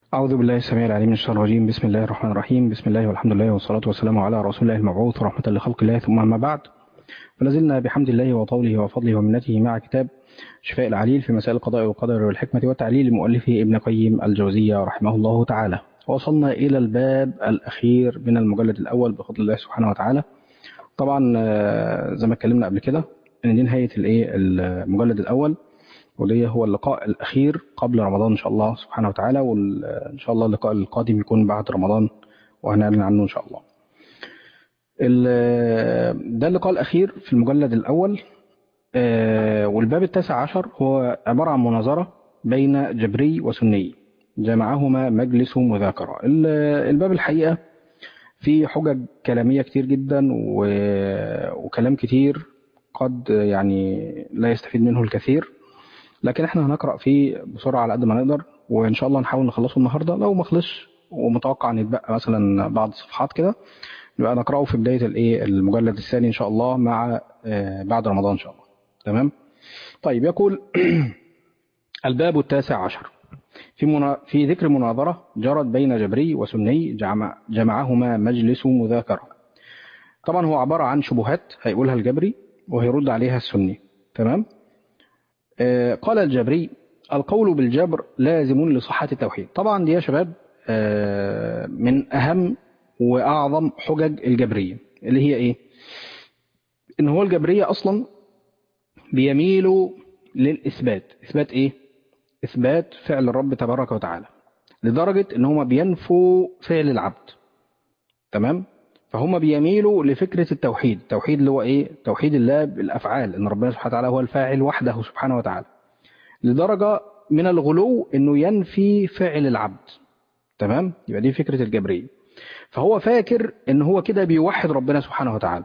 أعوذ بالله السميع العليم من الشيطان الرجيم بسم الله الرحمن الرحيم بسم الله والحمد لله والصلاة والسلام على رسول الله المبعوث ورحمة لخلق الله ثم أما بعد فلازلنا بحمد الله وطوله وفضله ومنته مع كتاب شفاء العليل في مسائل القضاء والقدر والحكمة والتعليل لمؤلفه ابن قيم الجوزية رحمه الله تعالى وصلنا إلى الباب الأخير من المجلد الأول بفضل الله سبحانه وتعالى طبعا آه، زي ما اتكلمنا قبل كده ان دي نهاية الايه المجلد الأول ودي هو اللقاء الأخير قبل رمضان إن شاء الله سبحانه وتعالى وإن شاء الله اللقاء القادم يكون بعد رمضان وهنعلن عنه إن شاء الله ال- ده اللقاء الأخير في المجلد الأول آه، والباب التاسع عشر هو عبارة عن مناظرة بين جبري وسني جمعهما مجلس مذاكرة ال- الباب الحقيقة فيه حجج كلامية كتير جدا و- وكلام كتير قد يعني لا يستفيد منه الكثير لكن احنا هنقرأ فيه بسرعة على قد ما نقدر وإن شاء الله نحاول نخلصه النهاردة لو ما خلصش ومتوقع ان يتبقى مثلا بعض الصفحات كده نبقى نقرأه في بداية الايه المجلد الثاني إن شاء الله مع آه، بعد رمضان إن شاء الله تمام طيب يقول الباب التاسع عشر في منا... في ذكر مناظرة جرت بين جبري وسني جمع... جمعهما مجلس مذاكرة طبعا هو عبارة عن شبهات هيقولها الجبري وهيرد عليها السني تمام آه، قال الجبري القول بالجبر لازم لصحة التوحيد طبعا دي يا شباب آه، من أهم وأعظم حجج الجبرية اللي هي إيه إن هو الجبرية أصلا بيميلوا للإثبات إثبات إيه إثبات فعل الرب تبارك وتعالى لدرجة إن هما بينفوا فعل العبد تمام فهم بيميلوا لفكرة التوحيد التوحيد اللي هو إيه توحيد الله بالأفعال إن ربنا سبحانه وتعالى هو الفاعل وحده سبحانه وتعالى لدرجة من الغلو إنه ينفي فعل العبد تمام يبقى دي فكرة الجبرية فهو فاكر إن هو كده بيوحد ربنا سبحانه وتعالى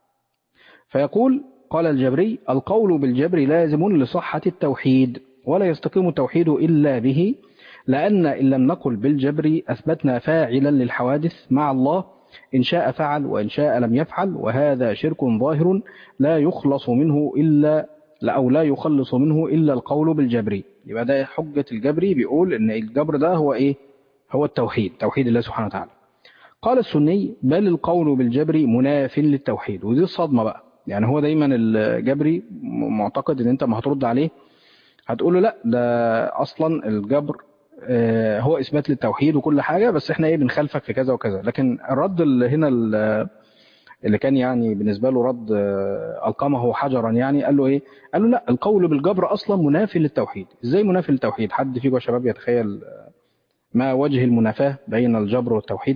فيقول قال الجبري القول بالجبر لازم لصحة التوحيد ولا يستقيم التوحيد إلا به لأن إن لم نقل بالجبر أثبتنا فاعلا للحوادث مع الله إن شاء فعل وإن شاء لم يفعل وهذا شرك ظاهر لا يخلص منه إلا أو لا يخلص منه إلا القول بالجبر يبقى ده حجة الجبري بيقول إن الجبر ده هو إيه هو التوحيد توحيد الله سبحانه وتعالى قال السني بل القول بالجبر مناف للتوحيد ودي الصدمة بقى يعني هو دايما الجبري معتقد ان انت ما هترد عليه هتقول له لا ده اصلا الجبر آه، هو اثبات للتوحيد وكل حاجه بس احنا ايه بنخالفك في كذا وكذا لكن الرد اللي هنا ال- اللي كان يعني بالنسبه له رد آه، القمه حجرا يعني قال له ايه قال له لا القول بالجبر اصلا منافي للتوحيد ازاي منافي للتوحيد حد فيكم يا شباب يتخيل آه، ما وجه المنافاه بين الجبر والتوحيد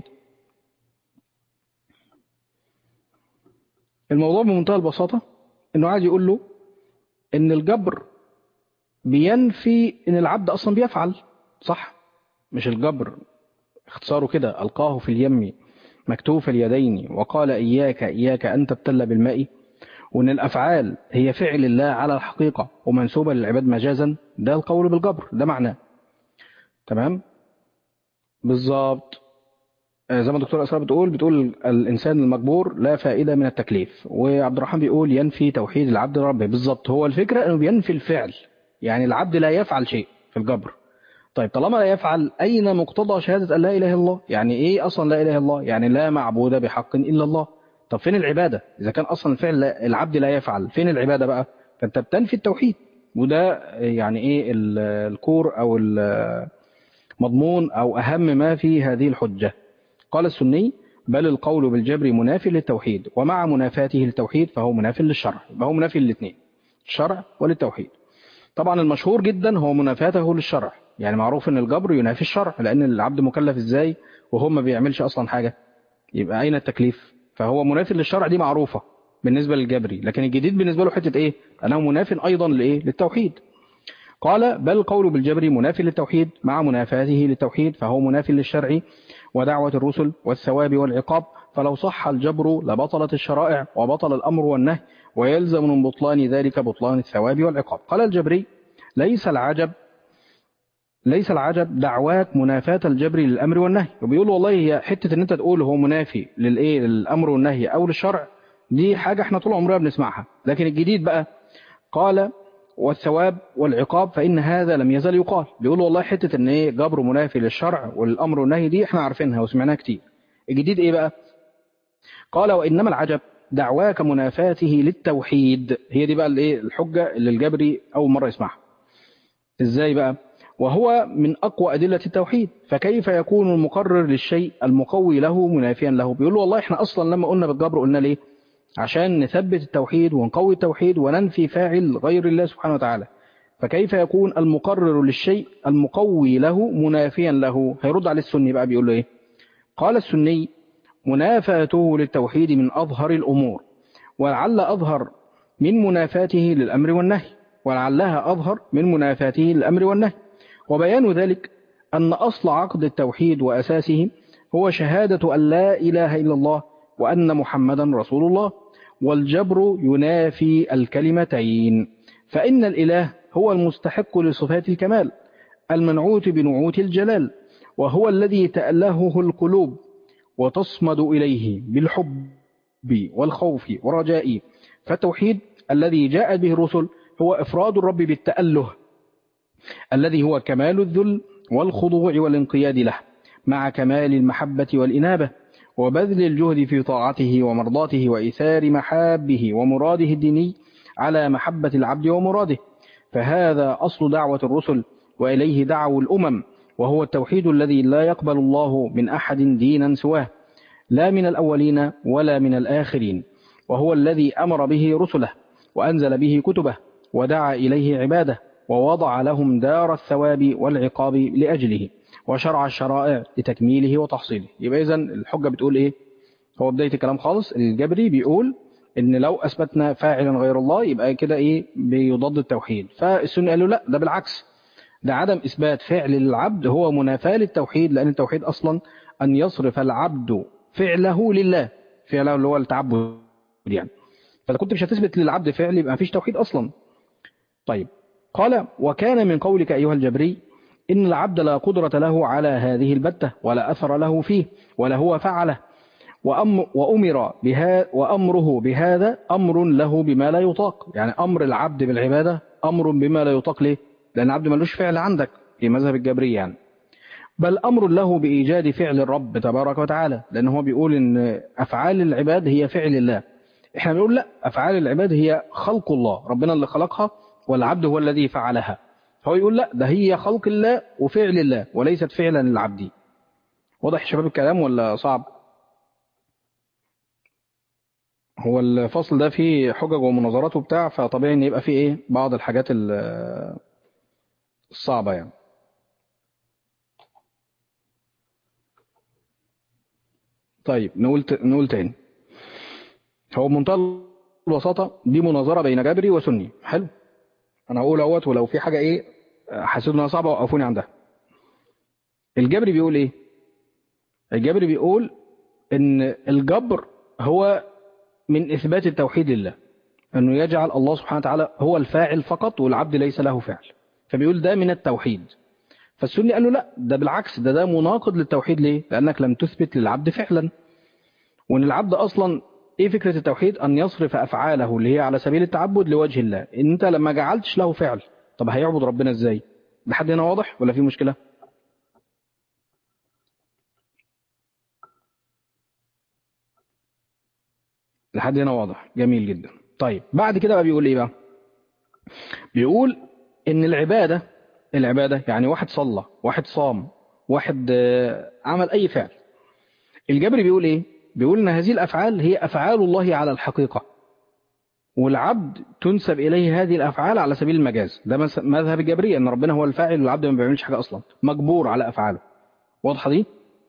الموضوع بمنتهى البساطه انه عايز يقول له ان الجبر بينفي ان العبد اصلا بيفعل صح مش الجبر اختصاره كده القاه في اليم مكتوف اليدين وقال اياك اياك ان تبتل بالماء وان الافعال هي فعل الله على الحقيقه ومنسوبه للعباد مجازا ده القول بالجبر ده معناه تمام بالظبط آه، زي ما الدكتور اسراء بتقول بتقول الانسان المجبور لا فائده من التكليف وعبد الرحمن بيقول ينفي توحيد العبد لربه بالظبط هو الفكره انه بينفي الفعل يعني العبد لا يفعل شيء في الجبر طيب طالما لا يفعل اين مقتضى شهاده ان لا اله الا الله يعني ايه اصلا لا اله الا الله يعني لا معبود بحق الا الله طب فين العباده اذا كان اصلا الفعل لا- العبد لا يفعل فين العباده بقى فانت بتنفي التوحيد وده يعني ايه ال- الكور او ال- مضمون أو أهم ما في هذه الحجة قال السني بل القول بالجبر منافي للتوحيد ومع منافاته للتوحيد فهو منافي للشرع يبقى هو منافي للاثنين الشرع وللتوحيد طبعا المشهور جدا هو منافاته للشرع يعني معروف ان الجبر ينافي الشرع لان العبد مكلف ازاي وهو ما بيعملش اصلا حاجه يبقى اين التكليف فهو منافي للشرع دي معروفه بالنسبه للجبري لكن الجديد بالنسبه له حته ايه انه مناف ايضا لايه للتوحيد قال بل القول بالجبر منافي للتوحيد مع منافاته للتوحيد فهو منافي للشرع ودعوة الرسل والثواب والعقاب فلو صح الجبر لبطلت الشرائع وبطل الأمر والنهي ويلزم من بطلان ذلك بطلان الثواب والعقاب قال الجبري ليس العجب ليس العجب دعواك منافاة الجبر للأمر والنهي وبيقول والله هي حتة ان انت تقول هو منافي للايه للأمر والنهي أو للشرع دي حاجة احنا طول عمرنا بنسمعها لكن الجديد بقى قال والثواب والعقاب فإن هذا لم يزل يقال بيقول والله حتة ان ايه جبر منافي للشرع والأمر والنهي دي احنا عارفينها وسمعناها كتير الجديد ايه بقى قال وإنما العجب دعواك منافاته للتوحيد هي دي بقى الايه الحجة اللي الجبري أول مرة يسمعها ازاي بقى وهو من أقوى أدلة التوحيد فكيف يكون المقرر للشيء المقوي له منافيا له بيقول له والله احنا أصلا لما قلنا بالجبر قلنا ليه عشان نثبت التوحيد ونقوي التوحيد وننفي فاعل غير الله سبحانه وتعالى فكيف يكون المقرر للشيء المقوي له منافيا له هيرد عليه السني بقى بيقول له ايه قال السني منافاته للتوحيد من أظهر الأمور ولعل أظهر من منافاته للأمر والنهي ولعلها أظهر من منافاته للأمر والنهي وبيان ذلك أن أصل عقد التوحيد وأساسه هو شهادة أن لا إله إلا الله وأن محمدا رسول الله والجبر ينافي الكلمتين فإن الإله هو المستحق لصفات الكمال المنعوت بنعوت الجلال وهو الذي تألهه القلوب وتصمد إليه بالحب والخوف والرجاء فالتوحيد الذي جاء به الرسل هو إفراد الرب بالتأله الذي هو كمال الذل والخضوع والانقياد له مع كمال المحبة والإنابة وبذل الجهد في طاعته ومرضاته وإثار محابه ومراده الديني على محبة العبد ومراده فهذا أصل دعوة الرسل وإليه دعوا الأمم وهو التوحيد الذي لا يقبل الله من أحد دينا سواه لا من الأولين ولا من الآخرين وهو الذي أمر به رسله وأنزل به كتبه ودعا إليه عباده ووضع لهم دار الثواب والعقاب لأجله وشرع الشرائع لتكميله وتحصيله يبقى إذن الحجة بتقول إيه هو بداية الكلام خالص الجبري بيقول إن لو أثبتنا فاعلا غير الله يبقى كده إيه بيضاد التوحيد فالسنة قالوا لا ده بالعكس ده عدم إثبات فعل للعبد هو منافاة للتوحيد لأن التوحيد أصلا أن يصرف العبد فعله لله فعله اللي هو التعبد يعني فإذا كنت مش هتثبت للعبد فعل يبقى مفيش توحيد أصلا طيب قال وكان من قولك أيها الجبري إن العبد لا قدرة له على هذه البتة ولا أثر له فيه ولا هو فعله وأم وأمر بها وأمره بهذا أمر له بما لا يطاق يعني أمر العبد بالعبادة أمر بما لا يطاق ليه لأن العبد ملوش فعل عندك في مذهب الجبري يعني بل أمر له بإيجاد فعل الرب تبارك وتعالى لأن هو بيقول إن أفعال العباد هي فعل الله إحنا بنقول لا أفعال العباد هي خلق الله ربنا اللي خلقها والعبد هو الذي فعلها فهو يقول لا ده هي خلق الله وفعل الله وليست فعلا للعبد واضح شباب الكلام ولا صعب هو الفصل ده فيه حجج ومناظرات وبتاع فطبيعي ان يبقى فيه ايه بعض الحاجات الصعبة يعني طيب نقول نقول تاني هو بمنتهى البساطة دي مناظرة بين جبري وسني حلو انا هقول اهوت ولو في حاجة ايه حسيت انها صعبة وقفوني عندها الجبري بيقول ايه الجبري بيقول ان الجبر هو من اثبات التوحيد لله انه يجعل الله سبحانه وتعالى هو الفاعل فقط والعبد ليس له فعل فبيقول ده من التوحيد فالسني قال له لا ده بالعكس ده ده مناقض للتوحيد ليه لانك لم تثبت للعبد فعلا وان العبد اصلا ايه فكرة التوحيد ان يصرف افعاله اللي هي على سبيل التعبد لوجه الله انت لما جعلتش له فعل طب هيعبد ربنا ازاي لحد هنا واضح ولا في مشكلة لحد هنا واضح جميل جدا طيب بعد كده بقى بيقول ايه بقى بيقول ان العبادة العبادة يعني واحد صلى واحد صام واحد عمل اي فعل الجبري بيقول ايه بيقول ان هذه الافعال هي افعال الله على الحقيقة والعبد تنسب اليه هذه الافعال على سبيل المجاز ده مذهب الجبرية ان ربنا هو الفاعل والعبد ما بيعملش حاجة اصلا مجبور على افعاله واضحة دي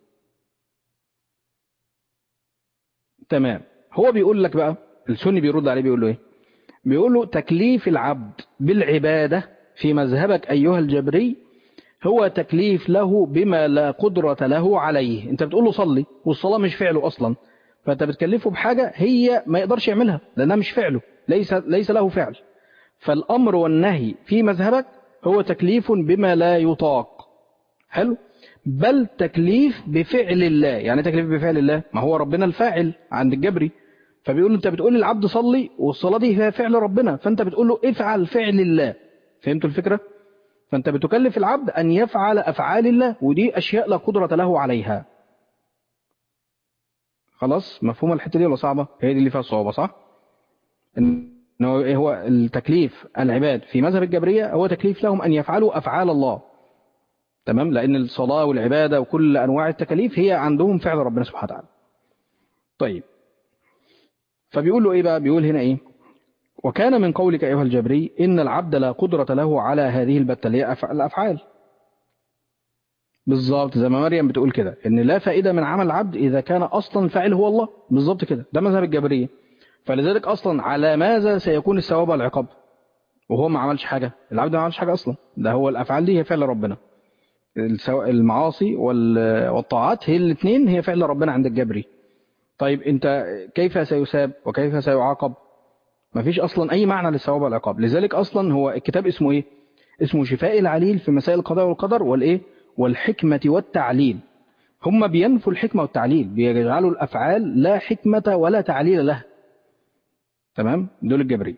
تمام هو بيقول لك بقى السني بيرد عليه بيقول له ايه بيقول له تكليف العبد بالعبادة في مذهبك أيها الجبري هو تكليف له بما لا قدرة له عليه انت بتقول له صلي والصلاة مش فعله أصلا فانت بتكلفه بحاجة هي ما يقدرش يعملها لأنها مش فعله ليس, ليس له فعل فالأمر والنهي في مذهبك هو تكليف بما لا يطاق حلو بل تكليف بفعل الله يعني تكليف بفعل الله ما هو ربنا الفاعل عند الجبري فبيقول له انت بتقول للعبد صلي والصلاة دي هي فعل ربنا فانت بتقول له افعل فعل الله فهمتوا الفكرة فانت بتكلف العبد ان يفعل افعال الله ودي اشياء لا قدرة له عليها خلاص مفهوم الحتة دي ولا صعبة هي دي اللي فيها الصعوبة صح انه إيه هو التكليف العباد في مذهب الجبرية هو تكليف لهم ان يفعلوا افعال الله تمام لان الصلاة والعبادة وكل انواع التكاليف هي عندهم فعل ربنا سبحانه وتعالى طيب فبيقول له ايه بقى بيقول هنا ايه وكان من قولك ايها الجبري ان العبد لا قدرة له على هذه البتة اللي هي أفع- الافعال بالظبط زي ما مريم بتقول كده ان لا فائدة من عمل العبد اذا كان اصلا الفاعل هو الله بالظبط كده ده مذهب الجبرية فلذلك اصلا على ماذا سيكون الثواب والعقاب وهو ما عملش حاجة العبد ما عملش حاجة اصلا ده هو الافعال دي هي فعل ربنا السو- المعاصي وال- والطاعات هي الاثنين هي فعل ربنا عند الجبري طيب انت كيف سيثاب وكيف سيعاقب مفيش اصلا اي معنى للثواب والعقاب لذلك اصلا هو الكتاب اسمه ايه اسمه شفاء العليل في مسائل القضاء والقدر والايه والحكمة والتعليل هم بينفوا الحكمة والتعليل بيجعلوا الافعال لا حكمة ولا تعليل لها تمام دول الجبري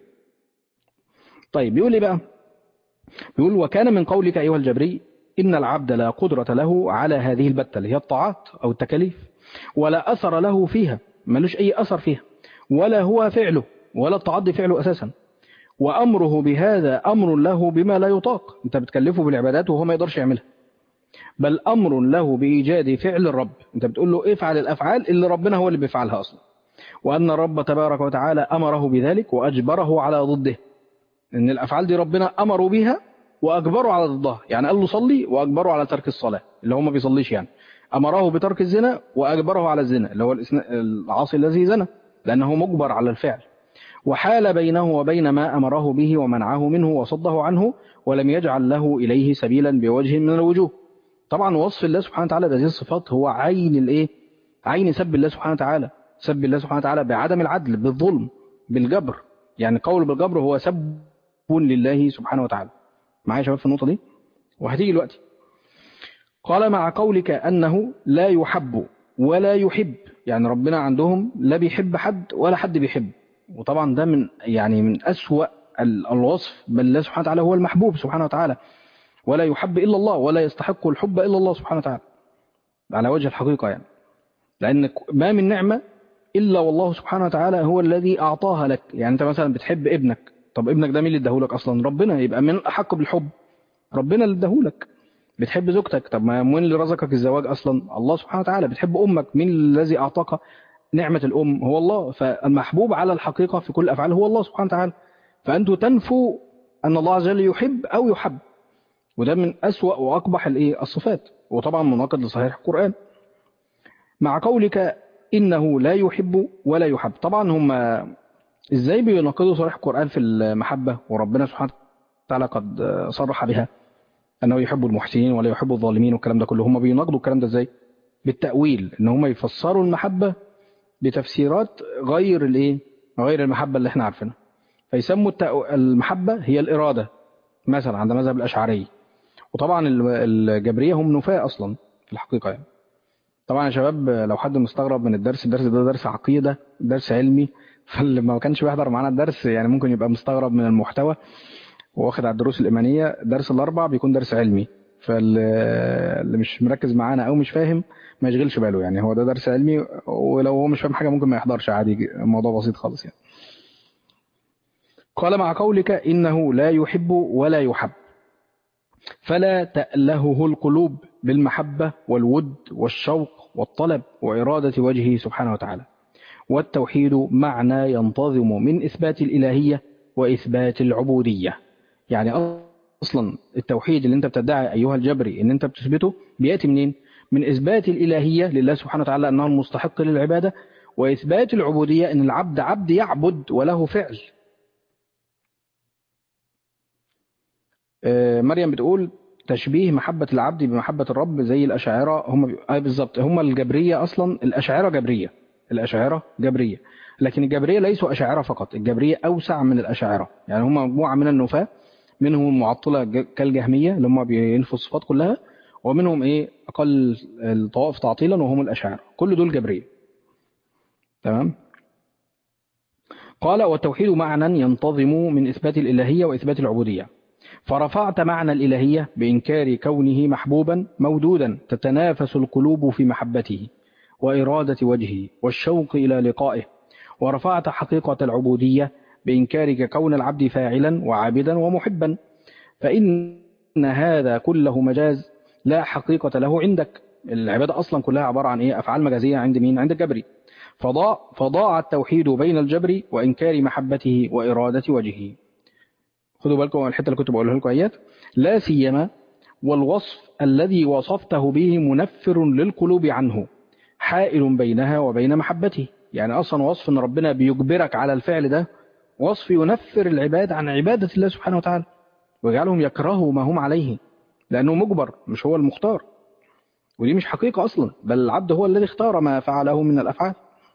طيب بيقول ايه بقى بيقول وكان من قولك ايها الجبري ان العبد لا قدرة له على هذه البتة اللي هي الطاعات او التكاليف ولا اثر له فيها ملوش اي اثر فيها ولا هو فعله ولا التعضي فعله اساسا وامره بهذا امر له بما لا يطاق انت بتكلفه بالعبادات وهو ما يقدرش يعملها بل امر له بايجاد فعل الرب انت بتقول له افعل الافعال اللي ربنا هو اللي بيفعلها اصلا وان الرب تبارك وتعالى امره بذلك واجبره على ضده ان الافعال دي ربنا امره بها واجبره على ضدها يعني قال له صلي واجبره على ترك الصلاه اللي هو ما بيصليش يعني امره بترك الزنا واجبره على الزنا اللي هو الإسنا- العاصي الذي زنى لانه مجبر على الفعل وحال بينه وبين ما امره به ومنعه منه وصده عنه ولم يجعل له اليه سبيلا بوجه من الوجوه طبعا وصف الله سبحانه وتعالى بهذه الصفات هو عين الايه عين سب الله سبحانه وتعالى سب الله سبحانه وتعالى بعدم العدل بالظلم بالجبر يعني قول بالجبر هو سب لله سبحانه وتعالى معايا يا شباب في النقطة دي وهتيجي دلوقتي قال مع قولك أنه لا يحب ولا يحب يعني ربنا عندهم لا بيحب حد ولا حد بيحب وطبعا ده من يعني من أسوأ ال- الوصف بل الله سبحانه وتعالى هو المحبوب سبحانه وتعالى ولا يحب إلا الله ولا يستحق الحب إلا الله سبحانه وتعالى على وجه الحقيقة يعني لأن ما من نعمة إلا والله سبحانه وتعالى هو الذي أعطاها لك يعني أنت مثلا بتحب ابنك طب ابنك ده مين اللي اداهولك أصلا ربنا يبقى من أحق بالحب ربنا اللي اداهولك بتحب زوجتك طب ما مين اللي رزقك الزواج أصلا الله سبحانه وتعالى بتحب أمك مين الذي أعطاك نعمة الأم هو الله فالمحبوب على الحقيقة في كل أفعال هو الله سبحانه وتعالى فأنتوا تنفوا أن الله عز وجل يحب أو يحب وده من أسوأ وأقبح الإيه الصفات وطبعا مناقض لصحيح القرآن مع قولك إنه لا يحب ولا يحب طبعا هم إزاي بيناقضوا صحيح القرآن في المحبة وربنا سبحانه وتعالى قد صرح بها أنه يحب المحسنين ولا يحب الظالمين والكلام ده كله هم بيناقضوا الكلام ده إزاي بالتأويل إن هم يفسروا المحبة بتفسيرات غير الإيه غير المحبة اللي احنا عارفينها فيسموا التأو- المحبة هي الإرادة مثلا عند مذهب الأشعري وطبعا ال- الجبرية هم نفاة أصلا في الحقيقة يعني طبعا يا شباب لو حد مستغرب من الدرس الدرس ده درس عقيدة درس علمي فاللي ما كانش بيحضر معانا الدرس يعني ممكن يبقى مستغرب من المحتوى واخد على الدروس الإيمانية درس الأربع بيكون درس علمي فاللي مش مركز معانا أو مش فاهم ما يشغلش باله يعني هو ده درس علمي ولو هو مش فاهم حاجة ممكن ما يحضرش عادي الموضوع بسيط خالص يعني قال مع قولك إنه لا يحب ولا يحب فلا تألهه القلوب بالمحبة والود والشوق والطلب وإرادة وجهه سبحانه وتعالى والتوحيد معنى ينتظم من إثبات الإلهية وإثبات العبودية يعني أصلا التوحيد اللي أنت بتدعي أيها الجبري أن أنت بتثبته بيأتي منين؟ من إثبات الإلهية لله سبحانه وتعالى أنه المستحق للعبادة وإثبات العبودية أن العبد عبد يعبد وله فعل آه، مريم بتقول تشبيه محبة العبد بمحبة الرب زي الأشاعرة هم بي... آه بالظبط هم الجبرية أصلا الأشاعرة جبرية الأشاعرة جبرية لكن الجبرية ليسوا أشاعرة فقط الجبرية أوسع من الأشاعرة يعني هم مجموعة من النفاة منهم المعطلة ج- كالجهمية اللي هم بينفوا الصفات كلها ومنهم إيه أقل الطوائف تعطيلا وهم الأشاعرة كل دول جبرية تمام قال والتوحيد معنى ينتظم من إثبات الإلهية وإثبات العبودية فرفعت معنى الإلهية بإنكار كونه محبوبا مودودا تتنافس القلوب في محبته وإرادة وجهه والشوق إلى لقائه ورفعت حقيقة العبودية بإنكارك كون العبد فاعلا وعابدا ومحبا فإن هذا كله مجاز لا حقيقة له عندك العبادة أصلا كلها عبارة عن إيه أفعال مجازية عند مين عند الجبري فضاع, فضاع التوحيد بين الجبر وإنكار محبته وإرادة وجهه خدوا بالكم من الحتة اللي كنت بقولها لكم ايات لا سيما والوصف الذي وصفته به منفر للقلوب عنه حائل بينها وبين محبته يعني أصلا وصف أن ربنا بيجبرك على الفعل ده وصف ينفر العباد عن عبادة الله سبحانه وتعالى ويجعلهم يكرهوا ما هم عليه لأنه مجبر مش هو المختار ودي مش حقيقة أصلا بل العبد هو الذي اختار ما فعله من الأفعال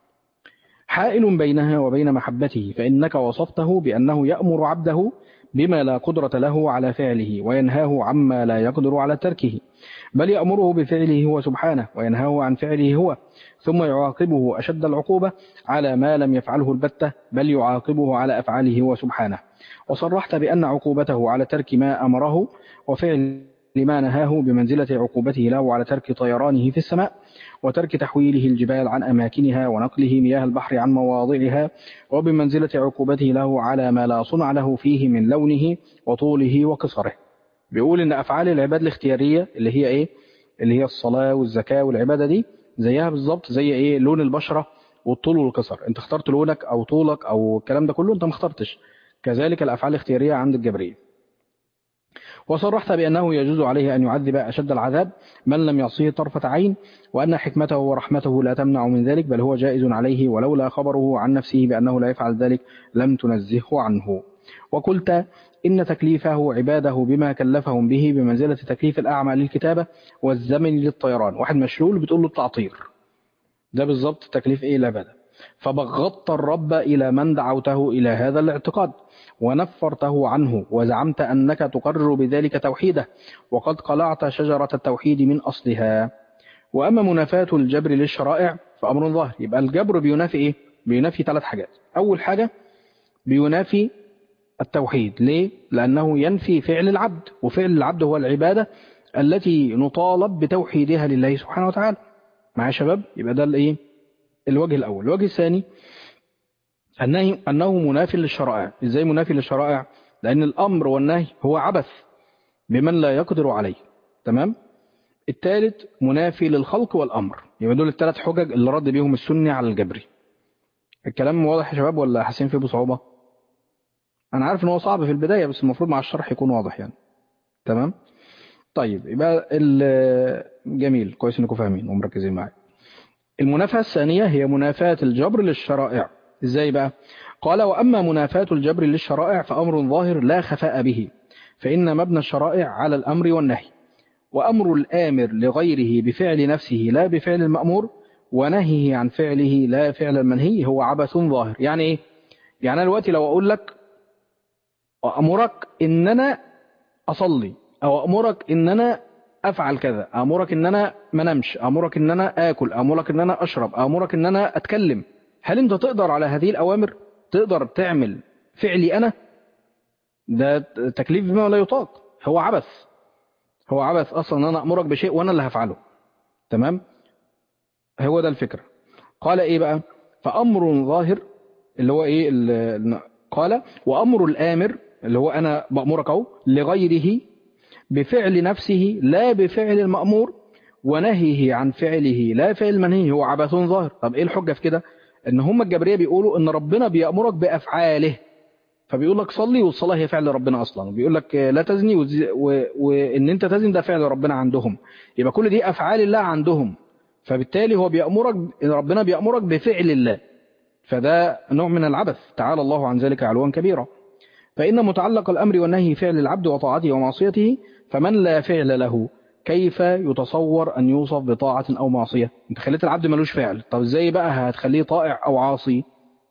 حائل بينها وبين محبته فإنك وصفته بأنه يأمر عبده بما لا قدرة له على فعله وينهاه عما لا يقدر على تركه بل يأمره بفعله هو سبحانه وينهاه عن فعله هو ثم يعاقبه أشد العقوبة على ما لم يفعله البتة بل يعاقبه على أفعاله هو سبحانه وصرحت بأن عقوبته على ترك ما أمره وفعل لما نهاه بمنزلة عقوبته له على ترك طيرانه في السماء وترك تحويله الجبال عن أماكنها ونقله مياه البحر عن مواضعها وبمنزلة عقوبته له على ما لا صنع له فيه من لونه وطوله وقصره بيقول إن أفعال العباد الاختيارية اللي هي إيه اللي هي الصلاة والزكاة والعبادة دي زيها بالظبط زي إيه لون البشرة والطول والقصر انت اخترت لونك أو طولك أو الكلام ده كله انت ما اخترتش كذلك الأفعال الاختيارية عند الجبرية وصرحت بأنه يجوز عليه أن يعذب أشد العذاب من لم يعصيه طرفة عين وأن حكمته ورحمته لا تمنع من ذلك بل هو جائز عليه ولولا خبره عن نفسه بأنه لا يفعل ذلك لم تنزهه عنه وقلت إن تكليفه عباده بما كلفهم به بمنزلة تكليف الأعمى للكتابة والزمن للطيران واحد مشلول بتقول له التعطير ده بالظبط تكليف إيه العبادة فبغضت الرب إلى من دعوته إلى هذا الاعتقاد ونفرته عنه وزعمت أنك تقرر بذلك توحيده وقد قلعت شجرة التوحيد من أصلها وأما منافاة الجبر للشرائع فأمر ظاهر يبقى الجبر بينافي إيه؟ بينافي ثلاث حاجات أول حاجة بينافي التوحيد ليه؟ لأنه ينفي فعل العبد وفعل العبد هو العبادة التي نطالب بتوحيدها لله سبحانه وتعالى مع شباب يبقى ده الإيه؟ الوجه الأول الوجه الثاني أنه, أنه منافي للشرائع إزاي منافي للشرائع لأن الأمر والنهي هو عبث بمن لا يقدر عليه تمام الثالث منافي للخلق والأمر يبقى دول الثلاث حجج اللي رد بيهم السني على الجبري الكلام واضح يا شباب ولا حاسين فيه بصعوبة أنا عارف إن هو صعب في البداية بس المفروض مع الشرح يكون واضح يعني تمام طيب يبقى جميل كويس انكم فاهمين ومركزين معايا المنافاة الثانية هي منافاة الجبر للشرائع ازاي بقى قال وأما منافاة الجبر للشرائع فأمر ظاهر لا خفاء به فإن مبنى الشرائع على الأمر والنهي وأمر الآمر لغيره بفعل نفسه لا بفعل المأمور ونهيه عن فعله لا فعل المنهي هو عبث ظاهر يعني إيه؟ يعني أنا دلوقتي لو أقول لك أمرك إن أنا أصلي أو أمرك إن أنا أفعل كذا أمرك إن أنا ما نمش أمرك إن أنا آكل أمرك إن أنا أشرب أمرك إن أنا أتكلم هل أنت تقدر على هذه الأوامر تقدر تعمل فعلي أنا ده تكليف بما لا يطاق هو عبث هو عبث أصلا أن أنا أمرك بشيء وأنا اللي هفعله تمام هو ده الفكرة قال إيه بقى فأمر ظاهر اللي هو إيه اللي قال وأمر الآمر اللي هو أنا بأمرك أهو لغيره بفعل نفسه لا بفعل المأمور ونهيه عن فعله لا فعل منهي هو عبث ظاهر طب إيه الحجة في كده ان هم الجبريه بيقولوا ان ربنا بيأمرك بافعاله فبيقول لك صلي والصلاه هي فعل ربنا اصلا وبيقول لك لا تزني وان انت تزن ده فعل ربنا عندهم يبقى كل دي افعال الله عندهم فبالتالي هو بيأمرك ربنا بيأمرك بفعل الله فده نوع من العبث تعالى الله عن ذلك علوا كبيرا فإن متعلق الأمر والنهي فعل العبد وطاعته ومعصيته فمن لا فعل له كيف يتصور أن يوصف بطاعة أو معصية انت خليت العبد ملوش فعل طب ازاي بقى هتخليه طائع أو عاصي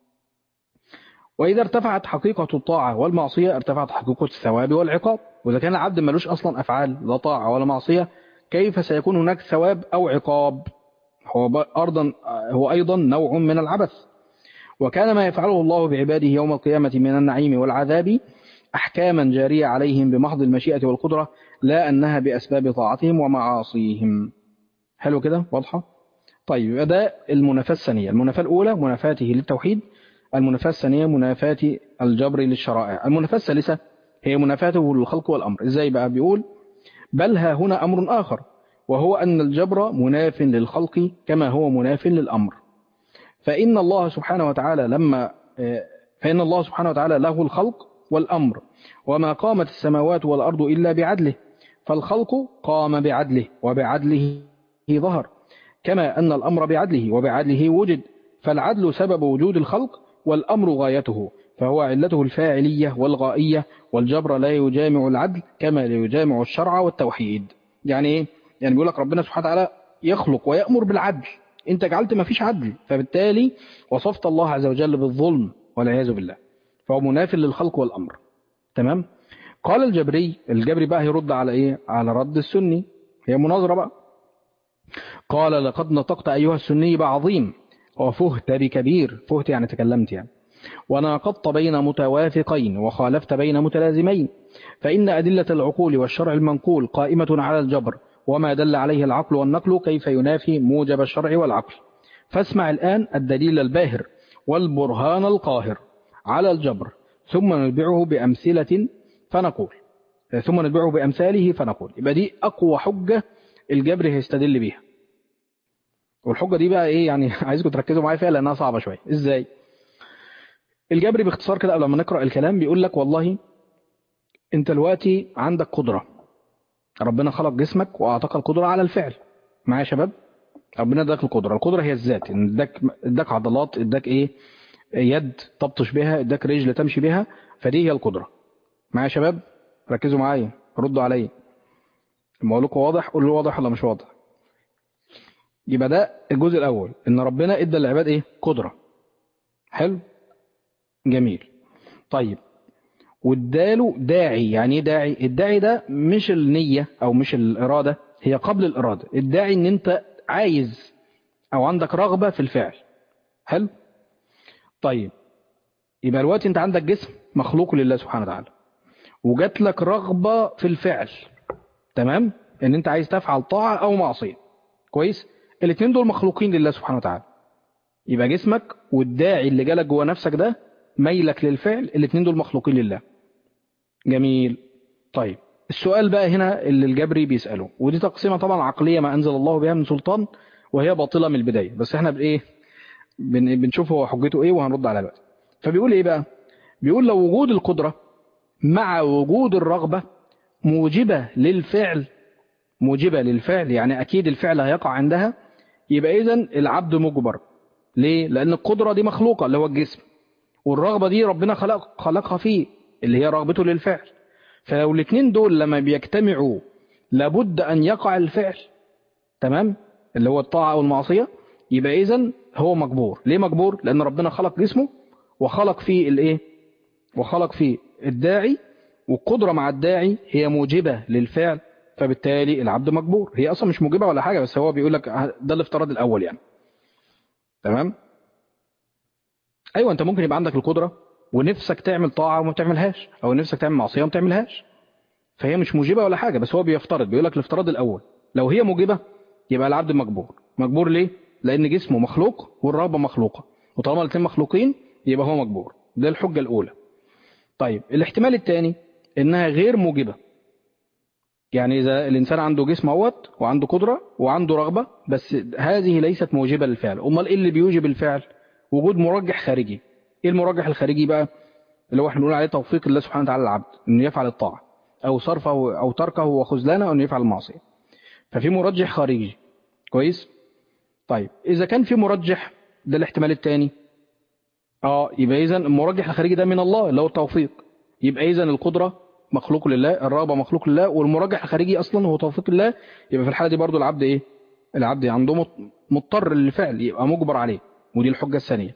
وإذا ارتفعت حقيقة الطاعة والمعصية ارتفعت حقيقة الثواب والعقاب وإذا كان العبد ملوش أصلا أفعال لا طاعة ولا معصية كيف سيكون هناك ثواب أو عقاب هو أيضا هو أيضا نوع من العبث وكان ما يفعله الله بعباده يوم القيامة من النعيم والعذاب أحكاما جارية عليهم بمحض المشيئة والقدرة لا أنها بأسباب طاعتهم ومعاصيهم حلو كده واضحة طيب يبقى ده المنافاة الثانية المنافاة الأولى منافاته للتوحيد المنافاة الثانية منافاة الجبر للشرائع المنافاة الثالثة هي منافاته للخلق والأمر إزاي بقى بيقول بل ها هنا أمر آخر وهو أن الجبر مناف للخلق كما هو مناف للأمر فإن الله سبحانه وتعالى لما فإن الله سبحانه وتعالى له الخلق والأمر وما قامت السماوات والأرض إلا بعدله فالخلق قام بعدله وبعدله ظهر كما أن الأمر بعدله وبعدله وجد فالعدل سبب وجود الخلق والأمر غايته فهو علته الفاعلية والغائية والجبر لا يجامع العدل كما لا يجامع الشرع والتوحيد يعني إيه؟ يعني بيقول لك ربنا سبحانه وتعالى يخلق ويأمر بالعدل انت جعلت ما فيش عدل فبالتالي وصفت الله عز وجل بالظلم والعياذ بالله فهو مناف للخلق والأمر تمام قال الجبري الجبري بقى هيرد على ايه على رد السني هي مناظرة بقى قال لقد نطقت أيها السني بعظيم وفهت بكبير فهت يعني تكلمت يعني وناقضت بين متوافقين وخالفت بين متلازمين فإن أدلة العقول والشرع المنقول قائمة على الجبر وما دل عليه العقل والنقل كيف ينافي موجب الشرع والعقل فاسمع الآن الدليل الباهر والبرهان القاهر على الجبر ثم نتبعه بأمثلة فنقول ثم نتبعه بأمثاله فنقول يبقى دي أقوى حجة الجبر هيستدل بيها والحجة دي بقى إيه يعني عايزكم تركزوا معايا فيها لأنها صعبة شوية إزاي الجبر باختصار كده قبل ما نقرأ الكلام بيقول لك والله انت دلوقتي عندك قدرة ربنا خلق جسمك وأعطاك القدرة على الفعل معايا يا شباب ربنا اداك القدرة القدرة هي الذات اداك اداك عضلات اداك ايه يد تبطش بها اداك رجل تمشي بها فدي هي القدرة معايا يا شباب ركزوا معايا ردوا عليا لما اقول لكم واضح قولوا واضح ولا مش واضح يبقى ده الجزء الاول ان ربنا ادى للعباد ايه قدرة حلو جميل طيب واداله داعي يعني ايه داعي الداعي ده مش النية او مش الارادة هي قبل الارادة الداعي ان انت عايز او عندك رغبة في الفعل حلو طيب يبقى الوقت انت عندك جسم مخلوق لله سبحانه وتعالى وجات لك رغبة في الفعل تمام ان انت عايز تفعل طاعة او معصية كويس الاثنين دول مخلوقين لله سبحانه وتعالى يبقى جسمك والداعي اللي جالك جوه نفسك ده ميلك للفعل الاثنين دول مخلوقين لله جميل طيب السؤال بقى هنا اللي الجبري بيسأله ودي تقسيمة طبعا عقلية ما أنزل الله بها من سلطان وهي باطلة من البداية بس احنا بإيه بن بنشوف هو حجته إيه وهنرد على الوقت فبيقول إيه بقى بيقول لو وجود القدرة مع وجود الرغبة موجبة للفعل موجبة للفعل يعني أكيد الفعل هيقع عندها يبقى إذن العبد مجبر ليه؟ لأن القدرة دي مخلوقة اللي هو الجسم والرغبة دي ربنا خلق خلقها فيه اللي هي رغبته للفعل فلو الاثنين دول لما بيجتمعوا لابد أن يقع الفعل تمام اللي هو الطاعة أو المعصية يبقى إذن هو مجبور ليه مجبور لأن ربنا خلق جسمه وخلق فيه الايه وخلق فيه الداعي والقدرة مع الداعي هي موجبة للفعل فبالتالي العبد مجبور هي أصلا مش موجبة ولا حاجة بس هو بيقول لك ده الافتراض الأول يعني تمام أيوة أنت ممكن يبقى عندك القدرة ونفسك تعمل طاعة وما بتعملهاش أو نفسك تعمل معصية وما بتعملهاش فهي مش موجبة ولا حاجة بس هو بيفترض بيقول لك الافتراض الأول لو هي موجبة يبقى العبد مجبور مجبور ليه؟ لأن جسمه مخلوق والرغبة مخلوقة وطالما الاثنين مخلوقين يبقى هو مجبور ده الحجة الأولى طيب الاحتمال الثاني إنها غير موجبة يعني إذا الإنسان عنده جسم اهوت وعنده قدرة وعنده رغبة بس هذه ليست موجبة للفعل أمال إيه اللي بيوجب الفعل وجود مرجح خارجي إيه المرجح الخارجي بقى اللي هو احنا بنقول عليه توفيق الله سبحانه وتعالى للعبد إنه يفعل الطاعة أو صرفه أو تركه وخذلانه أنه يفعل المعصية ففي مرجح خارجي كويس طيب إذا كان في مرجح ده الاحتمال الثاني اه يبقى إذا المرجح الخارجي ده من الله اللي هو التوفيق يبقى إذا القدرة مخلوق لله الرغبة مخلوق لله والمرجح الخارجي أصلا هو توفيق الله يبقى في الحالة دي برضو العبد إيه العبد عنده مضطر للفعل يبقى مجبر عليه ودي الحجة الثانية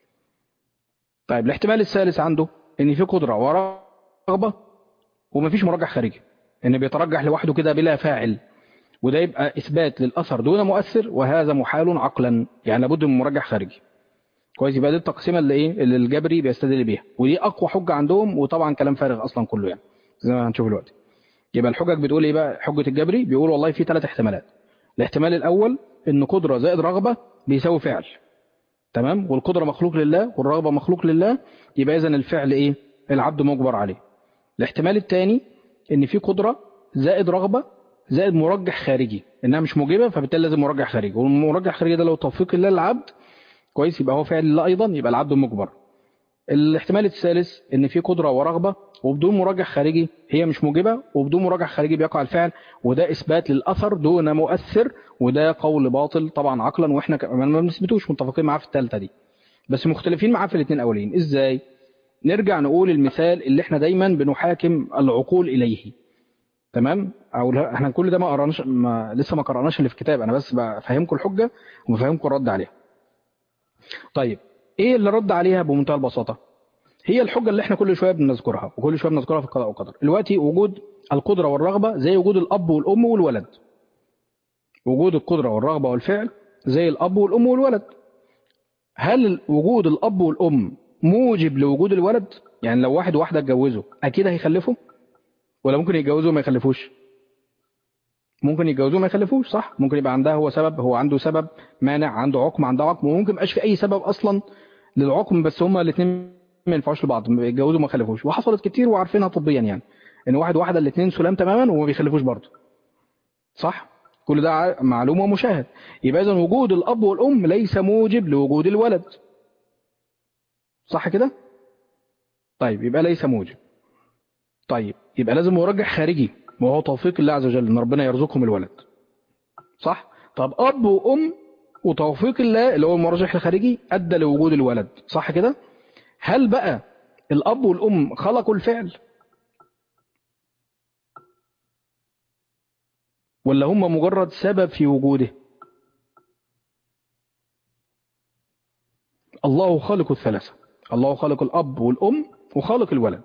طيب الاحتمال الثالث عنده ان في قدرة ورغبة ومفيش مرجح خارجي ان بيترجح لوحده كده بلا فاعل وده يبقى اثبات للاثر دون مؤثر وهذا محال عقلا يعني لابد من مرجح خارجي كويس يبقى دي التقسيمه اللي ايه اللي الجبري بيستدل بيها ودي اقوى حجه عندهم وطبعا كلام فارغ اصلا كله يعني زي ما هنشوف دلوقتي يبقى الحجج بتقول ايه بقى حجه الجبري بيقول والله في ثلاث احتمالات الاحتمال الاول ان قدره زائد رغبه بيساوي فعل تمام والقدره مخلوق لله والرغبه مخلوق لله يبقى اذا الفعل ايه العبد مجبر عليه الاحتمال الثاني ان في قدره زائد رغبه زائد مرجح خارجي انها مش موجبه فبالتالي لازم مرجح خارجي والمرجح الخارجي ده لو توفيق الله للعبد كويس يبقى هو فعل الله ايضا يبقى العبد مجبر الاحتمال الثالث ان في قدره ورغبه وبدون مرجح خارجي هي مش موجبه وبدون مرجح خارجي بيقع الفعل وده اثبات للاثر دون مؤثر وده قول باطل طبعا عقلا واحنا كمان ما بنثبتوش متفقين معاه في الثالثه دي بس مختلفين معاه في الاثنين الاولين ازاي نرجع نقول المثال اللي احنا دايما بنحاكم العقول اليه تمام او لا احنا كل ده ما قراناش ما لسه ما قراناش اللي في الكتاب انا بس بفهمكم الحجه وبفهمكم الرد عليها طيب ايه اللي رد عليها بمنتهى البساطه هي الحجه اللي احنا كل شويه بنذكرها وكل شويه بنذكرها في القضاء والقدر دلوقتي وجود القدره والرغبه زي وجود الاب والام والولد وجود القدره والرغبه والفعل زي الاب والام والولد هل وجود الاب والام موجب لوجود الولد يعني لو واحد وواحده اتجوزوا اكيد هيخلفوا ولا ممكن يتجوزوا وما يخلفوش ممكن يتجوزوا وما يخلفوش صح ممكن يبقى عندها هو سبب هو عنده سبب مانع عنده عقم عندها عقم وممكن يبقاش في اي سبب اصلا للعقم بس هما الاثنين ما ينفعوش لبعض يتجوزوا وما يخلفوش وحصلت كتير وعارفينها طبيا يعني ان واحد واحده الاثنين سلام تماما وما بيخلفوش برضه صح كل ده معلوم ومشاهد يبقى اذا وجود الاب والام ليس موجب لوجود الولد صح كده طيب يبقى ليس موجب طيب يبقى لازم مرجح خارجي وهو توفيق الله عز وجل ان ربنا يرزقهم الولد صح طب اب وام وتوفيق الله اللي هو المرجح الخارجي ادى لوجود الولد صح كده هل بقى الاب والام خلقوا الفعل ولا هم مجرد سبب في وجوده الله خالق الثلاثة الله خالق الأب والأم وخالق الولد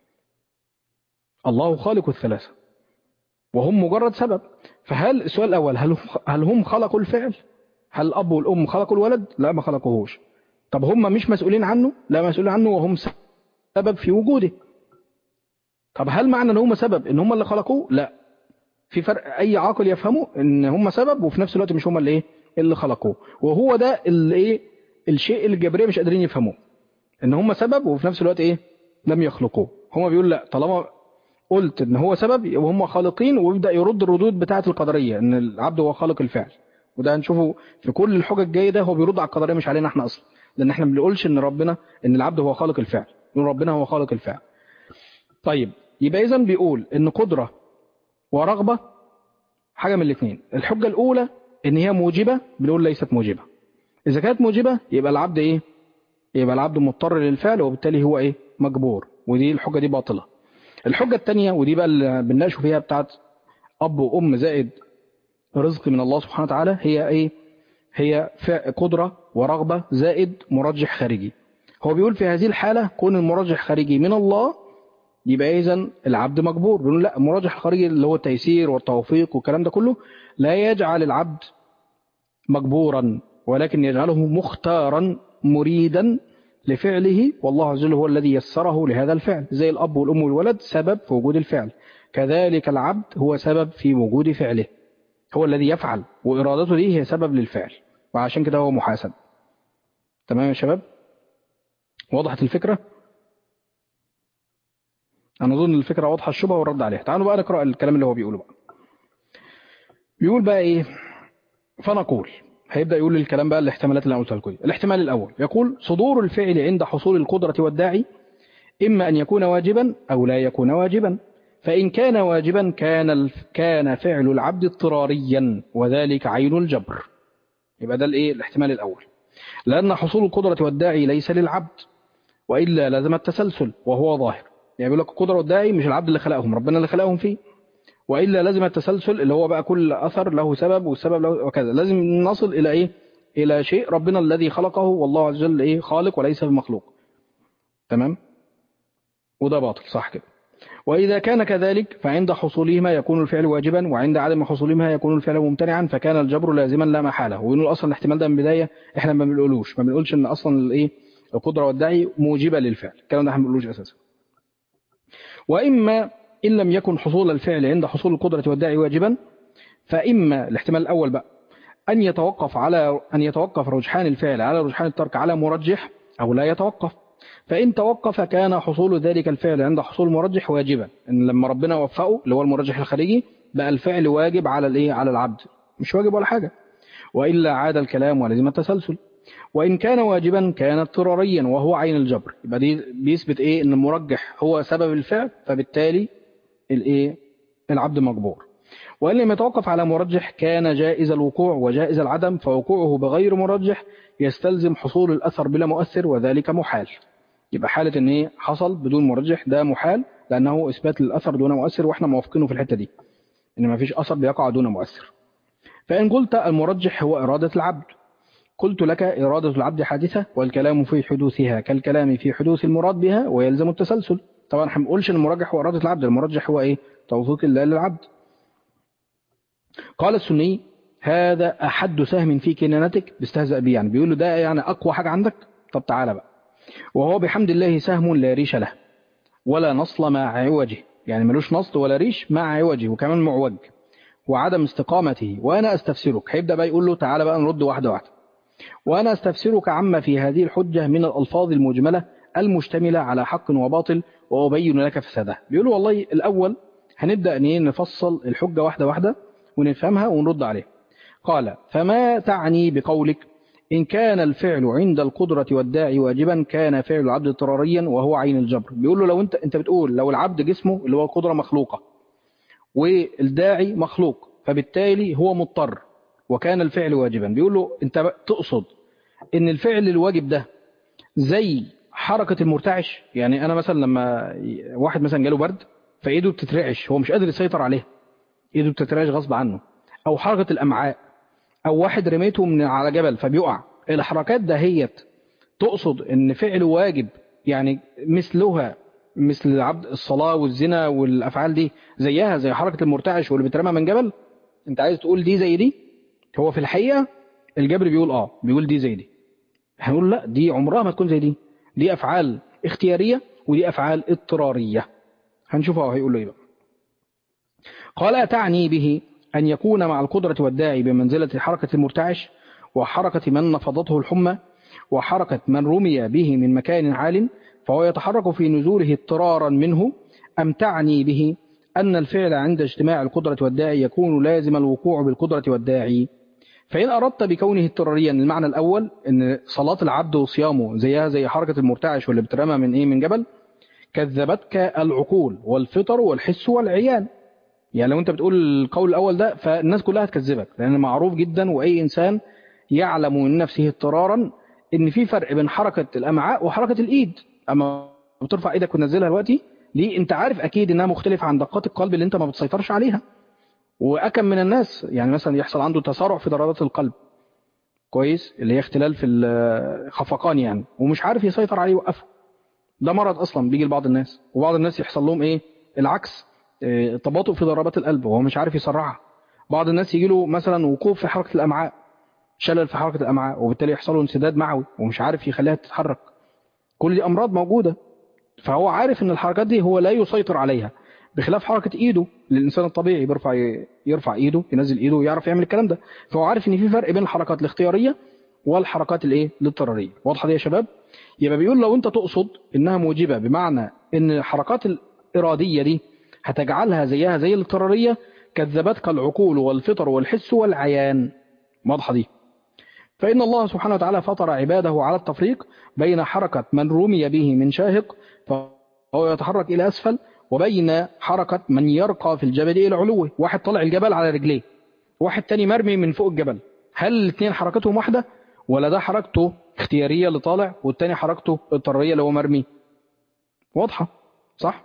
الله خالق الثلاثة وهم مجرد سبب فهل السؤال الأول هل هل هم خلقوا الفعل هل الأب والأم خلقوا الولد لا ما خلقوهوش طب هم مش مسؤولين عنه لا مسؤولين عنه وهم سبب في وجوده طب هل معنى ان هم سبب ان هم اللي خلقوه لا في فرق اي عاقل يفهمه ان هم سبب وفي نفس الوقت مش هم اللي ايه اللي خلقوه وهو ده اللي ايه الشيء اللي الجبريه مش قادرين يفهموه ان هم سبب وفي نفس الوقت ايه لم يخلقوه هم بيقول لا طالما قلت ان هو سبب وهم خالقين ويبدا يرد الردود بتاعه القدريه ان العبد هو خالق الفعل وده هنشوفه في كل الحجج الجايه ده هو بيرد على القدريه مش علينا احنا اصلا لان احنا ما بنقولش ان ربنا ان العبد هو خالق الفعل نقول ربنا هو خالق الفعل طيب يبقى اذا بيقول ان قدره ورغبه حاجه من الاثنين الحجه الاولى ان هي موجبه بنقول ليست موجبه اذا كانت موجبه يبقى العبد ايه يبقى العبد مضطر للفعل وبالتالي هو ايه مجبور ودي الحجه دي باطله الحجه الثانيه ودي بقى اللي بنناقش فيها بتاعت اب وام زائد رزق من الله سبحانه وتعالى هي ايه هي قدره ورغبه زائد مرجح خارجي هو بيقول في هذه الحاله كون المرجح خارجي من الله يبقى اذا العبد مجبور بيقول لا المرجح الخارجي اللي هو التيسير والتوفيق والكلام ده كله لا يجعل العبد مجبورا ولكن يجعله مختارا مريدا لفعله والله عز وجل هو الذي يسره لهذا الفعل زي الأب والأم والولد سبب في وجود الفعل كذلك العبد هو سبب في وجود فعله هو الذي يفعل وإرادته دي هي سبب للفعل وعشان كده هو محاسب تمام يا شباب وضحت الفكرة أنا أظن الفكرة واضحة الشبهة والرد عليها تعالوا بقى نقرأ الكلام اللي هو بيقوله بقى بيقول بقى إيه فنقول هيبدأ يقول الكلام بقى الاحتمالات اللي أنا قلتها لكم الاحتمال الأول يقول صدور الفعل عند حصول القدرة والداعي إما أن يكون واجبا أو لا يكون واجبا فإن كان واجبا كان كان فعل العبد اضطراريا وذلك عين الجبر يبقى ده الايه الاحتمال الأول لأن حصول القدرة والداعي ليس للعبد وإلا لازم التسلسل وهو ظاهر يعني بيقول لك القدرة والداعي مش العبد اللي خلقهم ربنا اللي خلقهم فيه وإلا لازم التسلسل اللي هو بقى كل أثر له سبب والسبب له وكذا لازم نصل إلى إيه إلى شيء ربنا الذي خلقه والله عز وجل إيه خالق وليس بمخلوق تمام وده باطل صح كده وإذا كان كذلك فعند حصولهما يكون الفعل واجبا وعند عدم حصولهما يكون الفعل ممتنعا فكان الجبر لازما لا محالة ونقول أصلا الاحتمال ده من بداية احنا ما بنقولوش ما بنقولش ان أصلا الايه القدرة والدعي موجبة للفعل الكلام ده احنا ما بنقولوش أساسا وإما إن لم يكن حصول الفعل عند حصول القدرة والداعي واجبا فإما الاحتمال الأول بقى أن يتوقف على أن يتوقف رجحان الفعل على رجحان الترك على مرجح أو لا يتوقف فإن توقف كان حصول ذلك الفعل عند حصول المرجح واجبا إن لما ربنا وفقه اللي هو المرجح الخارجي بقى الفعل واجب على الإيه على العبد مش واجب ولا حاجة وإلا عاد الكلام ولزم التسلسل وإن كان واجبا كان اضطراريا وهو عين الجبر يبقى دي بيثبت إيه إن المرجح هو سبب الفعل فبالتالي الإيه العبد مجبور وإن لم يتوقف على مرجح كان جائز الوقوع وجائز العدم فوقوعه بغير مرجح يستلزم حصول الأثر بلا مؤثر وذلك محال يبقى حالة إن إيه حصل بدون مرجح ده محال لأنه إثبات للأثر دون مؤثر وإحنا موافقينه في الحتة دي إن ما فيش أثر بيقع دون مؤثر فإن قلت المرجح هو إرادة العبد قلت لك إرادة العبد حادثة والكلام في حدوثها كالكلام في حدوث المراد بها ويلزم التسلسل طبعا احنا ما بنقولش ان المرجح هو إرادة العبد المرجح هو إيه توفيق الله للعبد قال السني هذا أحد سهم في كنانتك بيستهزأ بيه يعني بيقول له ده يعني أقوى حاجة عندك طب تعالى بقى وهو بحمد الله سهم لا ريش له ولا نصل مع عوجه يعني ملوش نصل ولا ريش مع عوجه وكمان معوج وعدم استقامته وأنا أستفسرك هيبدأ بقى يقول له تعالى بقى نرد واحدة واحدة وأنا أستفسرك عما في هذه الحجة من الألفاظ المجملة المشتملة على حق وباطل وأبين لك فسادها بيقول له والله الأول هنبدأ نفصل الحجة واحدة واحدة ونفهمها ونرد عليها قال فما تعني بقولك إن كان الفعل عند القدرة والداعي واجبا كان فعل العبد اضطراريا وهو عين الجبر بيقول له لو انت انت بتقول لو العبد جسمه اللي هو القدرة مخلوقة والداعي مخلوق فبالتالي هو مضطر وكان الفعل واجبا بيقول له انت تقصد ان الفعل الواجب ده زي حركة المرتعش يعني انا مثلا لما واحد مثلا جاله برد فايده بتترعش هو مش قادر يسيطر عليها ايده بتترعش غصب عنه او حركة الامعاء او واحد رميته من على جبل فبيقع الحركات دهيت تقصد ان فعل واجب يعني مثلها مثل العبد الصلاة والزنا والافعال دي زيها زي حركة المرتعش واللي بيترمى من جبل انت عايز تقول دي زي دي هو في الحقيقة الجبر بيقول اه بيقول دي زي دي هنقول لا دي عمرها ما تكون زي دي دي افعال اختيارية ودي افعال اضطرارية هنشوفها هيقول له ايه بقى قال تعني به أن يكون مع القدرة والداعي بمنزلة حركة المرتعش وحركة من نفضته الحمى وحركة من رمي به من مكان عال فهو يتحرك في نزوله اضطرارا منه أم تعني به أن الفعل عند اجتماع القدرة والداعي يكون لازم الوقوع بالقدرة والداعي فإن أردت بكونه اضطراريا المعنى الأول أن صلاة العبد وصيامه زيها زي حركة المرتعش واللي بترمى من إيه من جبل كذبتك العقول والفطر والحس والعيان يعني لو انت بتقول القول الاول ده فالناس كلها هتكذبك لان معروف جدا واي انسان يعلم من نفسه اضطرارا ان في فرق بين حركه الامعاء وحركه الايد اما بترفع ايدك وتنزلها دلوقتي دي انت عارف اكيد انها مختلفه عن دقات القلب اللي انت ما بتسيطرش عليها واكم من الناس يعني مثلا يحصل عنده تسارع في ضربات القلب كويس اللي هي اختلال في الخفقان يعني ومش عارف يسيطر عليه يوقفه ده مرض اصلا بيجي لبعض الناس وبعض الناس يحصل لهم ايه العكس تباطؤ في ضربات القلب وهو مش عارف يسرعها بعض الناس يجي له مثلا وقوف في حركة الأمعاء شلل في حركة الأمعاء وبالتالي يحصل له انسداد معوي ومش عارف يخليها تتحرك كل دي أمراض موجودة فهو عارف ان الحركات دي هو لا يسيطر عليها بخلاف حركة ايده للإنسان الطبيعي بيرفع يرفع ايده ينزل ايده ويعرف يعمل الكلام ده فهو عارف ان في فرق بين الحركات الاختيارية والحركات الايه الاضطرارية واضحة دي يا شباب يبقى بيقول لو انت تقصد انها موجبة بمعنى ان الحركات الإرادية دي هتجعلها زيها زي الاضطرارية كذبتك العقول والفطر والحس والعيان واضحة دي فإن الله سبحانه وتعالى فطر عباده على التفريق بين حركة من رمي به من شاهق فهو يتحرك إلى أسفل وبين حركة من يرقى في الجبل إلى علوه واحد طلع الجبل على رجليه واحد تاني مرمي من فوق الجبل هل الاثنين حركتهم واحدة ولا ده حركته اختيارية اللي طالع والتاني حركته اضطرارية اللي هو مرمي واضحة صح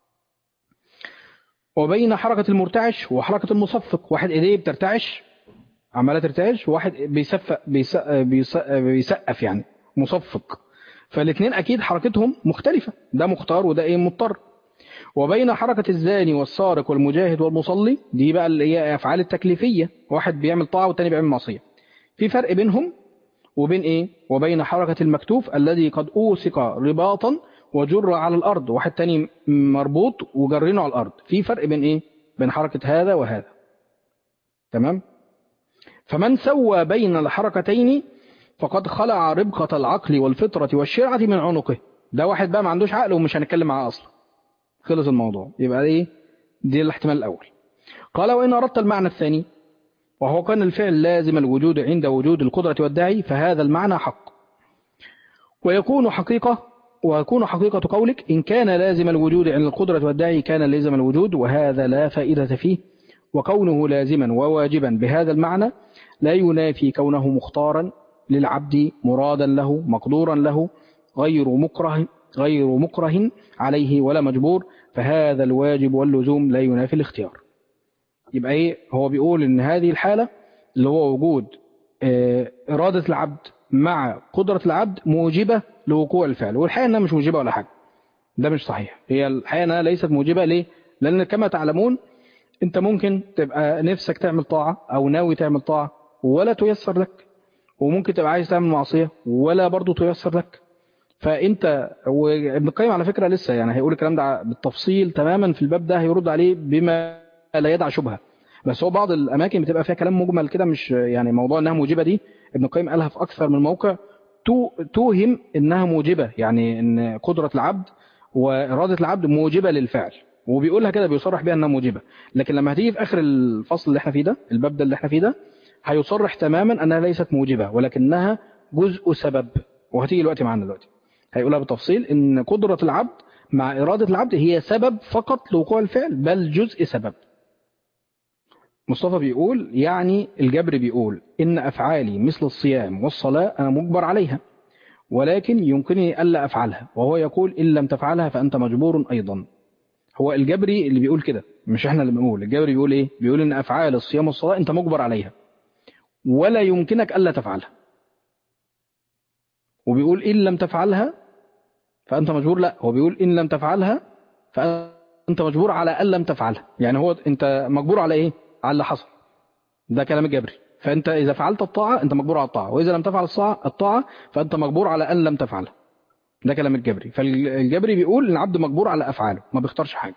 وبين حركة المرتعش وحركة المصفق واحد ايديه بترتعش عمالة ترتعش وواحد بيسفق بيسقف, بيسقف يعني مصفق فالاثنين اكيد حركتهم مختلفة ده مختار وده ايه مضطر وبين حركة الزاني والسارق والمجاهد والمصلي دي بقى اللي هي أفعال التكليفية واحد بيعمل طاعة والتاني بيعمل معصية في فرق بينهم وبين إيه وبين حركة المكتوف الذي قد أوثق رباطا وجر على الأرض واحد تاني مربوط وجرينه على الأرض في فرق بين إيه بين حركة هذا وهذا تمام فمن سوى بين الحركتين فقد خلع ربقة العقل والفطرة والشرعة من عنقه ده واحد بقى ما عندوش عقل ومش هنتكلم معاه أصلا خلص الموضوع يبقى ايه دي الاحتمال الأول قال وإن أردت المعنى الثاني وهو كان الفعل لازم الوجود عند وجود القدرة والداعي فهذا المعنى حق ويكون حقيقة ويكون حقيقة قولك إن كان لازم الوجود عند القدرة والداعي كان لازم الوجود وهذا لا فائدة فيه وكونه لازما وواجبا بهذا المعنى لا ينافي كونه مختارا للعبد مرادا له مقدورا له غير مكره غير مكره عليه ولا مجبور فهذا الواجب واللزوم لا ينافي الاختيار يبقى ايه هو بيقول ان هذه الحالة اللي هو وجود آه، إرادة العبد مع قدرة العبد موجبة لوقوع الفعل والحقيقة انها مش موجبة ولا حاجة ده مش صحيح هي الحقيقة انها ليست موجبة ليه لأن كما تعلمون انت ممكن تبقى نفسك تعمل طاعة او ناوي تعمل طاعة ولا تيسر لك وممكن تبقى عايز تعمل معصية ولا برضو تيسر لك فانت وابن القيم على فكرة لسه يعني هيقول الكلام ده بالتفصيل تماما في الباب ده هيرد عليه بما لا يدع شبهة بس هو بعض الاماكن بتبقى فيها كلام مجمل كده مش يعني موضوع انها موجبة دي ابن القيم قالها في اكثر من موقع تو- توهم انها موجبة يعني ان قدرة العبد وإرادة العبد موجبة للفعل وبيقولها كده بيصرح بيها انها موجبة لكن لما هتيجي في اخر الفصل اللي احنا فيه ده الباب ده اللي احنا فيه ده هيصرح تماما انها ليست موجبة ولكنها جزء سبب وهتيجي دلوقتي معانا دلوقتي هيقولها بالتفصيل ان قدرة العبد مع إرادة العبد هي سبب فقط لوقوع الفعل بل جزء سبب مصطفى بيقول يعني الجبر بيقول إن أفعالي مثل الصيام والصلاة أنا مجبر عليها ولكن يمكنني ألا أفعلها وهو يقول إن لم تفعلها فأنت مجبور أيضا هو الجبري اللي بيقول كده مش احنا اللي بنقول الجبري بيقول ايه بيقول ان افعال الصيام والصلاه انت مجبر عليها ولا يمكنك الا تفعلها وبيقول ان لم تفعلها فانت مجبور لا هو بيقول ان لم تفعلها فانت مجبور على ان لم تفعلها يعني هو انت مجبور على ايه على اللي حصل ده كلام الجبري فانت اذا فعلت الطاعه انت مجبور على الطاعه واذا لم تفعل الطاعه الطاعه فانت مجبور على ان لم تفعلها ده كلام الجبري فالجبري بيقول ان العبد مجبور على افعاله ما بيختارش حاجه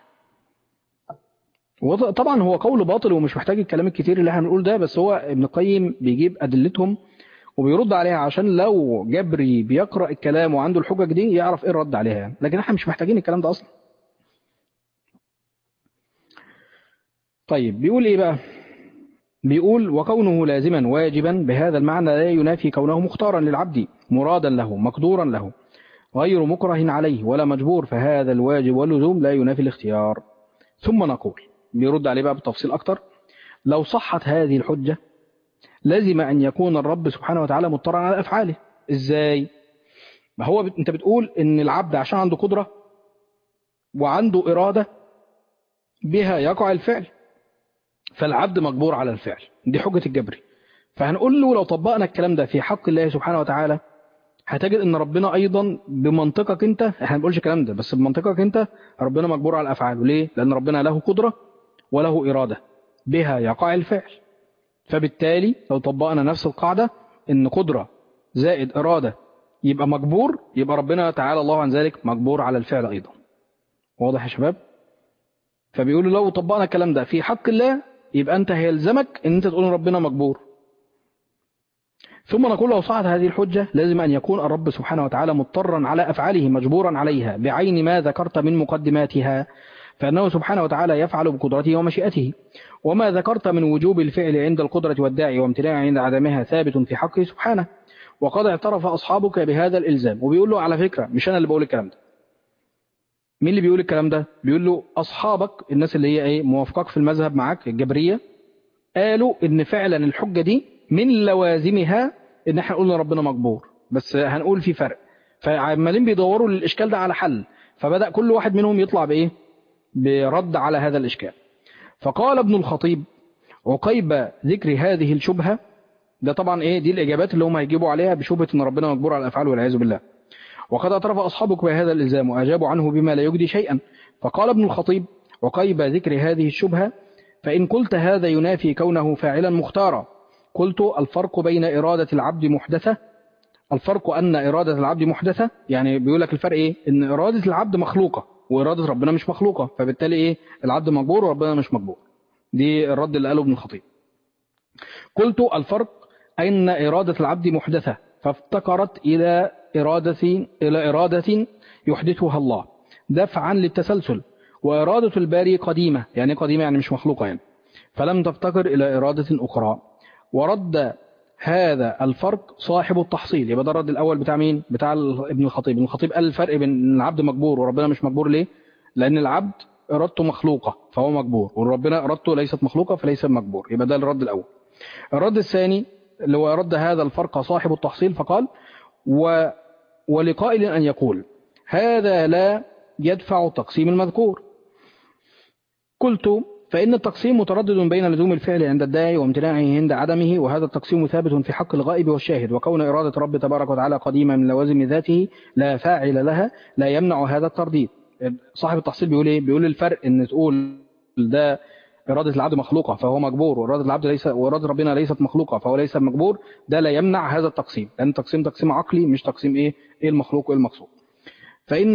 وطبعا هو قول باطل ومش محتاج الكلام الكتير اللي احنا بنقول ده بس هو ابن القيم بيجيب ادلتهم وبيرد عليها عشان لو جبري بيقرأ الكلام وعنده الحجج دي يعرف ايه الرد عليها يعني. لكن احنا مش محتاجين الكلام ده اصلا طيب بيقول ايه بقى بيقول وكونه لازما واجبا بهذا المعنى لا ينافي كونه مختارا للعبد مرادا له مقدورا له غير مكره عليه ولا مجبور فهذا الواجب واللزوم لا ينافي الاختيار ثم نقول بيرد عليه بقى بالتفصيل أكتر لو صحت هذه الحجة لازم أن يكون الرب سبحانه وتعالى مضطرا على أفعاله إزاي؟ ما هو بت... أنت بتقول إن العبد عشان عنده قدرة وعنده إرادة بها يقع الفعل فالعبد مجبور على الفعل دي حجة الجبري فهنقول له لو طبقنا الكلام ده في حق الله سبحانه وتعالى هتجد ان ربنا ايضا بمنطقك انت احنا ما بنقولش الكلام ده بس بمنطقك انت ربنا مجبور على افعاله ليه لان ربنا له قدرة وله إرادة بها يقع الفعل فبالتالي لو طبقنا نفس القاعدة ان قدرة زائد إرادة يبقى مجبور يبقى ربنا تعالى الله عن ذلك مجبور على الفعل أيضا واضح يا شباب فبيقولوا لو طبقنا الكلام ده في حق الله يبقى أنت هيلزمك ان أنت تقول ربنا مجبور ثم نقول لو صعد هذه الحجة لازم أن يكون الرب سبحانه وتعالى مضطرا على أفعاله مجبورا عليها بعين ما ذكرت من مقدماتها فأنه سبحانه وتعالى يفعل بقدرته ومشيئته وما ذكرت من وجوب الفعل عند القدرة والداعي وامتناع عند عدمها ثابت في حقه سبحانه وقد اعترف أصحابك بهذا الإلزام وبيقول له على فكرة مش أنا اللي بقول الكلام ده مين اللي بيقول الكلام ده بيقول له أصحابك الناس اللي هي إيه موافقك في المذهب معاك الجبرية قالوا إن فعلا الحجة دي من لوازمها إن احنا قلنا ربنا مجبور بس هنقول في فرق فعمالين بيدوروا للإشكال ده على حل فبدأ كل واحد منهم يطلع بإيه برد على هذا الإشكال فقال ابن الخطيب عقيب ذكر هذه الشبهة ده طبعا ايه دي الإجابات اللي هم هيجيبوا عليها بشبهة ان ربنا مجبور على الأفعال والعياذ بالله وقد اعترف أصحابك بهذا الإلزام وأجابوا عنه بما لا يجدي شيئا فقال ابن الخطيب وقيب ذكر هذه الشبهة فإن قلت هذا ينافي كونه فاعلا مختارا قلت الفرق بين إرادة العبد محدثة الفرق أن إرادة العبد محدثة يعني بيقول لك الفرق إيه إن إرادة العبد مخلوقة وإرادة ربنا مش مخلوقة فبالتالي إيه العبد مجبور وربنا مش مجبور دي الرد اللي قاله ابن الخطيب قلت الفرق أن إرادة العبد محدثة فافتقرت إلى إرادة إلى إرادة يحدثها الله دفعا للتسلسل وإرادة الباري قديمة يعني قديمة يعني مش مخلوقة يعني فلم تفتقر إلى إرادة أخرى ورد هذا الفرق صاحب التحصيل يبقى ده الرد الأول بتاع مين بتاع ابن الخطيب ابن الخطيب قال الفرق بين إن العبد مجبور وربنا مش مجبور ليه لأن العبد إرادته مخلوقة فهو مجبور وربنا إرادته ليست مخلوقة فليس مجبور يبقى ده الرد الأول الرد الثاني اللي هو رد هذا الفرق صاحب التحصيل فقال و ولقائل أن يقول هذا لا يدفع التقسيم المذكور قلت فإن التقسيم متردد بين لزوم الفعل عند الداعي وامتناعه عند عدمه وهذا التقسيم ثابت في حق الغائب والشاهد وكون إرادة رب تبارك وتعالى قديمة من لوازم ذاته لا فاعل لها لا يمنع هذا الترديد صاحب التحصيل بيقول ايه بيقول الفرق ان تقول ده إرادة العبد مخلوقة فهو مجبور وإرادة العبد ليس وإرادة ربنا ليست مخلوقة فهو ليس مجبور ده لا يمنع هذا التقسيم لأن التقسيم تقسيم عقلي مش تقسيم إيه إيه المخلوق وإيه المقصود فإن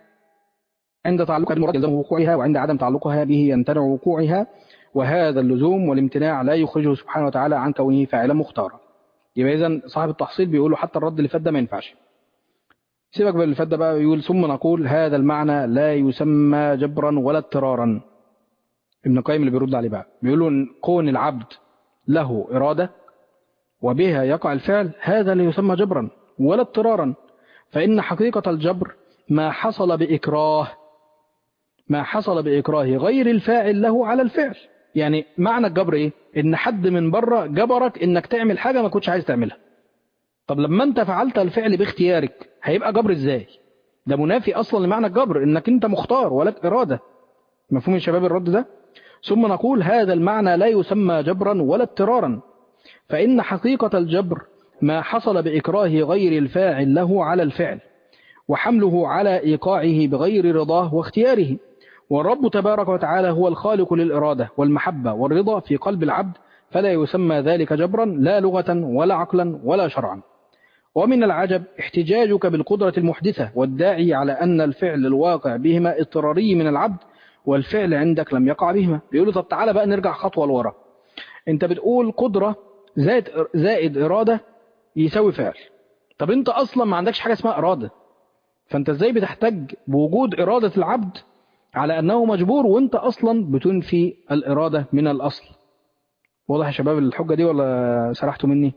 عند تعلقها بالمراد يلزم وقوعها وعند عدم تعلقها به يمتنع وقوعها وهذا اللزوم والامتناع لا يخرجه سبحانه وتعالى عن كونه فاعلا مختارا يبقى إذا صاحب التحصيل بيقول له حتى الرد اللي فات ده ما ينفعش سيبك من اللي فات ده بقى يقول ثم نقول هذا المعنى لا يسمى جبرا ولا اضطرارا ابن القيم اللي بيرد عليه بقى بيقولوا ان كون العبد له إرادة وبها يقع الفعل هذا لا يسمى جبرا ولا اضطرارا فإن حقيقة الجبر ما حصل بإكراه ما حصل بإكراه غير الفاعل له على الفعل يعني معنى الجبر إيه؟ إن حد من بره جبرك إنك تعمل حاجة ما كنتش عايز تعملها طب لما أنت فعلت الفعل باختيارك هيبقى جبر إزاي ده منافي أصلا لمعنى الجبر إنك أنت مختار ولك إرادة مفهوم يا شباب الرد ده ثم نقول هذا المعنى لا يسمى جبرا ولا اضطرارا فإن حقيقة الجبر ما حصل بإكراه غير الفاعل له على الفعل وحمله على إيقاعه بغير رضاه واختياره والرب تبارك وتعالى هو الخالق للإرادة والمحبة والرضا في قلب العبد فلا يسمى ذلك جبرا لا لغة ولا عقلا ولا شرعا ومن العجب احتجاجك بالقدرة المحدثة والداعي على أن الفعل الواقع بهما اضطراري من العبد والفعل عندك لم يقع بهما بيقولوا طب تعالى بقى نرجع خطوة لورا انت بتقول قدرة زائد, زائد إرادة يساوي فعل طب انت أصلا ما عندكش حاجة اسمها إرادة فانت ازاي بتحتج بوجود إرادة العبد على أنه مجبور وانت أصلا بتنفي الإرادة من الأصل واضح يا شباب الحجة دي ولا سرحتوا مني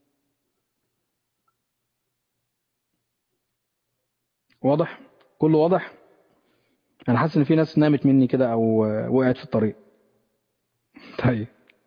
واضح كله واضح انا حاسس ان في ناس نامت مني كده او وقعت في الطريق طيب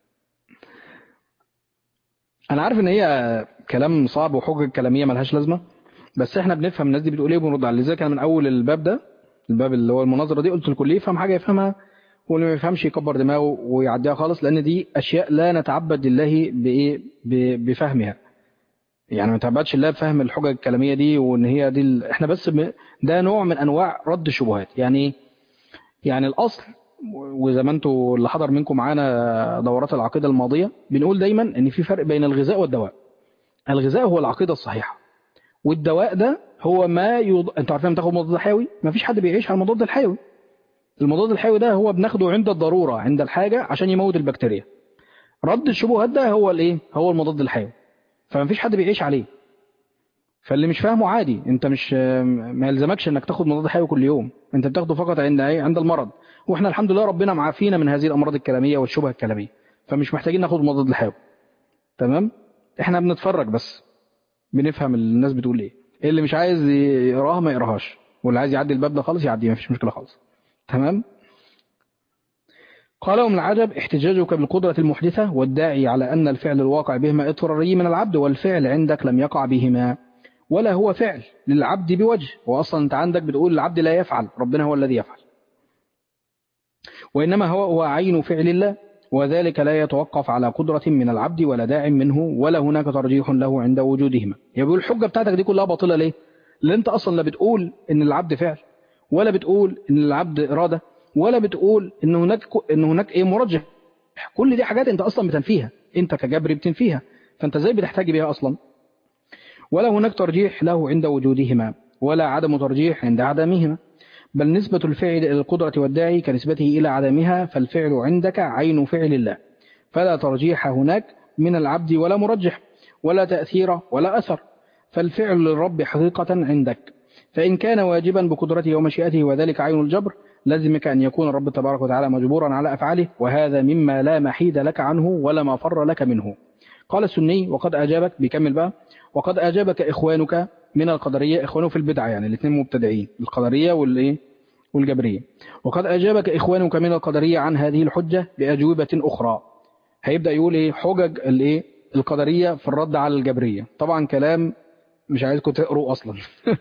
انا عارف ان هي كلام صعب وحجج كلاميه ملهاش لازمه بس احنا بنفهم الناس دي بتقول ايه وبنرد على لذلك انا من اول الباب ده الباب اللي هو المناظره دي قلت لكل يفهم حاجه يفهمها واللي ما يفهمش يكبر دماغه ويعديها خالص لان دي اشياء لا نتعبد لله بايه بفهمها يعني ما تعبدش الله بفهم الحجج الكلاميه دي وان هي دي ال... احنا بس ب... ده نوع من انواع رد الشبهات يعني يعني الاصل وزي ما انتوا اللي حضر منكم معانا دورات العقيده الماضيه بنقول دايما ان في فرق بين الغذاء والدواء الغذاء هو العقيده الصحيحه والدواء ده هو ما يض... انت عارفين بتاخد مضاد حيوي ما فيش حد بيعيش على المضاد الحيوي المضاد الحيوي ده هو بناخده عند الضروره عند الحاجه عشان يموت البكتيريا رد الشبهات ده هو الايه هو المضاد الحيوي فما فيش حد بيعيش عليه فاللي مش فاهمه عادي انت مش ما يلزمكش انك تاخد مضاد حيوي كل يوم انت بتاخده فقط عند ايه عند المرض واحنا الحمد لله ربنا معافينا من هذه الامراض الكلاميه والشبهه الكلاميه فمش محتاجين ناخد مضاد الحيوي تمام احنا بنتفرج بس بنفهم الناس بتقول ايه اللي مش عايز يقراها ما يقراهاش واللي عايز يعدي الباب ده خالص يعديه ما فيش مشكله خالص تمام قال ومن العجب احتجاجك بالقدرة المحدثة والداعي على أن الفعل الواقع بهما اضطراري من العبد والفعل عندك لم يقع بهما ولا هو فعل للعبد بوجه وأصلا أنت عندك بتقول العبد لا يفعل ربنا هو الذي يفعل وإنما هو هو عين فعل الله وذلك لا يتوقف على قدرة من العبد ولا داع منه ولا هناك ترجيح له عند وجودهما يقول الحجة بتاعتك دي كلها باطلة ليه اللي انت اصلا لا بتقول ان العبد فعل ولا بتقول ان العبد اراده ولا بتقول ان هناك ان هناك ايه مرجح كل دي حاجات انت اصلا بتنفيها انت كجبري بتنفيها فانت ازاي بتحتاج بيها اصلا ولا هناك ترجيح له عند وجودهما ولا عدم ترجيح عند عدمهما بل نسبة الفعل إلى القدرة والداعي كنسبته إلى عدمها فالفعل عندك عين فعل الله فلا ترجيح هناك من العبد ولا مرجح ولا تأثير ولا أثر فالفعل للرب حقيقة عندك فإن كان واجبا بقدرته ومشيئته وذلك عين الجبر لازمك أن يكون الرب تبارك وتعالى مجبورا على أفعاله وهذا مما لا محيد لك عنه ولا مفر لك منه قال السني وقد أجابك بيكمل بقى وقد أجابك إخوانك من القدرية إخوانه في البدعة يعني الاثنين مبتدعين القدرية والإيه والجبرية وقد أجابك إخوانك من القدرية عن هذه الحجة بأجوبة أخرى هيبدأ يقول إيه حجج الإيه القدرية في الرد على الجبرية طبعا كلام مش عايزكم تقروا أصلا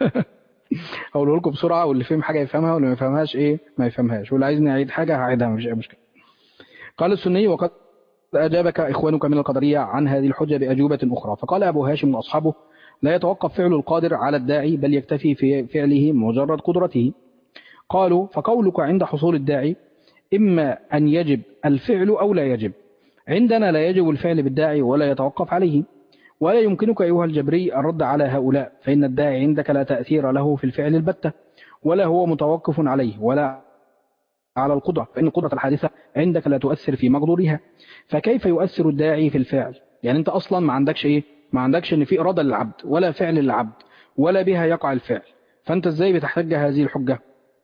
أقوله لكم بسرعة واللي فهم حاجة يفهمها واللي ما يفهمهاش إيه ما يفهمهاش واللي عايزني أعيد حاجة هعيدها مفيش أي مشكلة قال السني وقد أجابك إخوانك من القدرية عن هذه الحجة بأجوبة أخرى فقال أبو هاشم وأصحابه لا يتوقف فعل القادر على الداعي بل يكتفي في فعله مجرد قدرته قالوا فقولك عند حصول الداعي إما أن يجب الفعل أو لا يجب عندنا لا يجب الفعل بالداعي ولا يتوقف عليه ولا يمكنك أيها الجبري الرد على هؤلاء فإن الداعي عندك لا تأثير له في الفعل البتة ولا هو متوقف عليه ولا على القدرة فإن القدرة الحادثة عندك لا تؤثر في مقدورها فكيف يؤثر الداعي في الفعل يعني أنت أصلا ما عندكش إيه ما عندكش إن في إرادة للعبد ولا فعل للعبد ولا بها يقع الفعل فأنت إزاي بتحتج هذه الحجة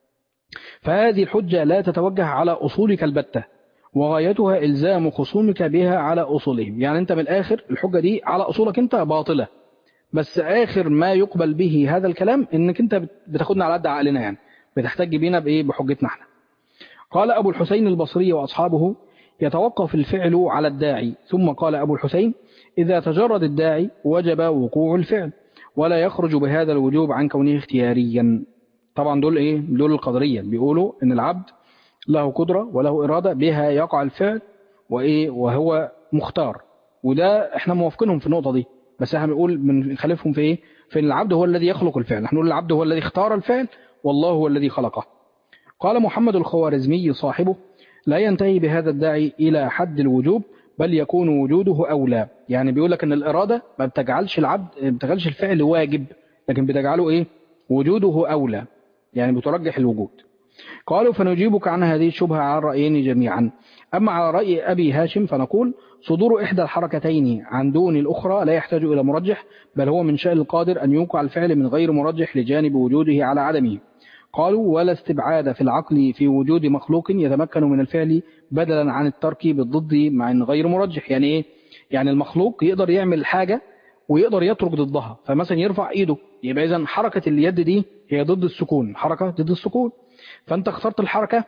فهذه الحجة لا تتوجه على أصولك البتة وغايتها إلزام خصومك بها على أصولهم يعني أنت من الآخر الحجة دي على أصولك أنت باطلة بس آخر ما يقبل به هذا الكلام إنك أنت بتاخدنا على قد عقلنا يعني بتحتج بينا بإيه بحجتنا احنا قال أبو الحسين البصري وأصحابه يتوقف الفعل على الداعي ثم قال أبو الحسين إذا تجرد الداعي وجب وقوع الفعل ولا يخرج بهذا الوجوب عن كونه اختياريا طبعا دول إيه دول القدرية بيقولوا إن العبد له قدرة وله إرادة بها يقع الفعل وإيه وهو مختار وده احنا موافقينهم في النقطة دي بس احنا بنقول بنخالفهم في ايه في ان العبد هو الذي يخلق الفعل احنا نقول العبد هو الذي اختار الفعل والله هو الذي خلقه قال محمد الخوارزمي صاحبه لا ينتهي بهذا الداعي إلى حد الوجوب بل يكون وجوده أولى يعني بيقول لك أن الإرادة ما بتجعلش العبد ما بتجعلش الفعل واجب لكن بتجعله إيه وجوده أولى يعني بترجح الوجود قالوا فنجيبك عن هذه الشبهة على الرأيين جميعا أما على رأي أبي هاشم فنقول صدور إحدى الحركتين عن دون الأخرى لا يحتاج إلى مرجح بل هو من شأن القادر أن يوقع الفعل من غير مرجح لجانب وجوده على عدمه قالوا ولا استبعاد في العقل في وجود مخلوق يتمكن من الفعل بدلا عن الترك بالضد مع إن غير مرجح يعني إيه؟ يعني المخلوق يقدر يعمل حاجة ويقدر يترك ضدها فمثلا يرفع إيده يبقى إذا حركة اليد دي هي ضد السكون حركة ضد السكون فأنت اخترت الحركة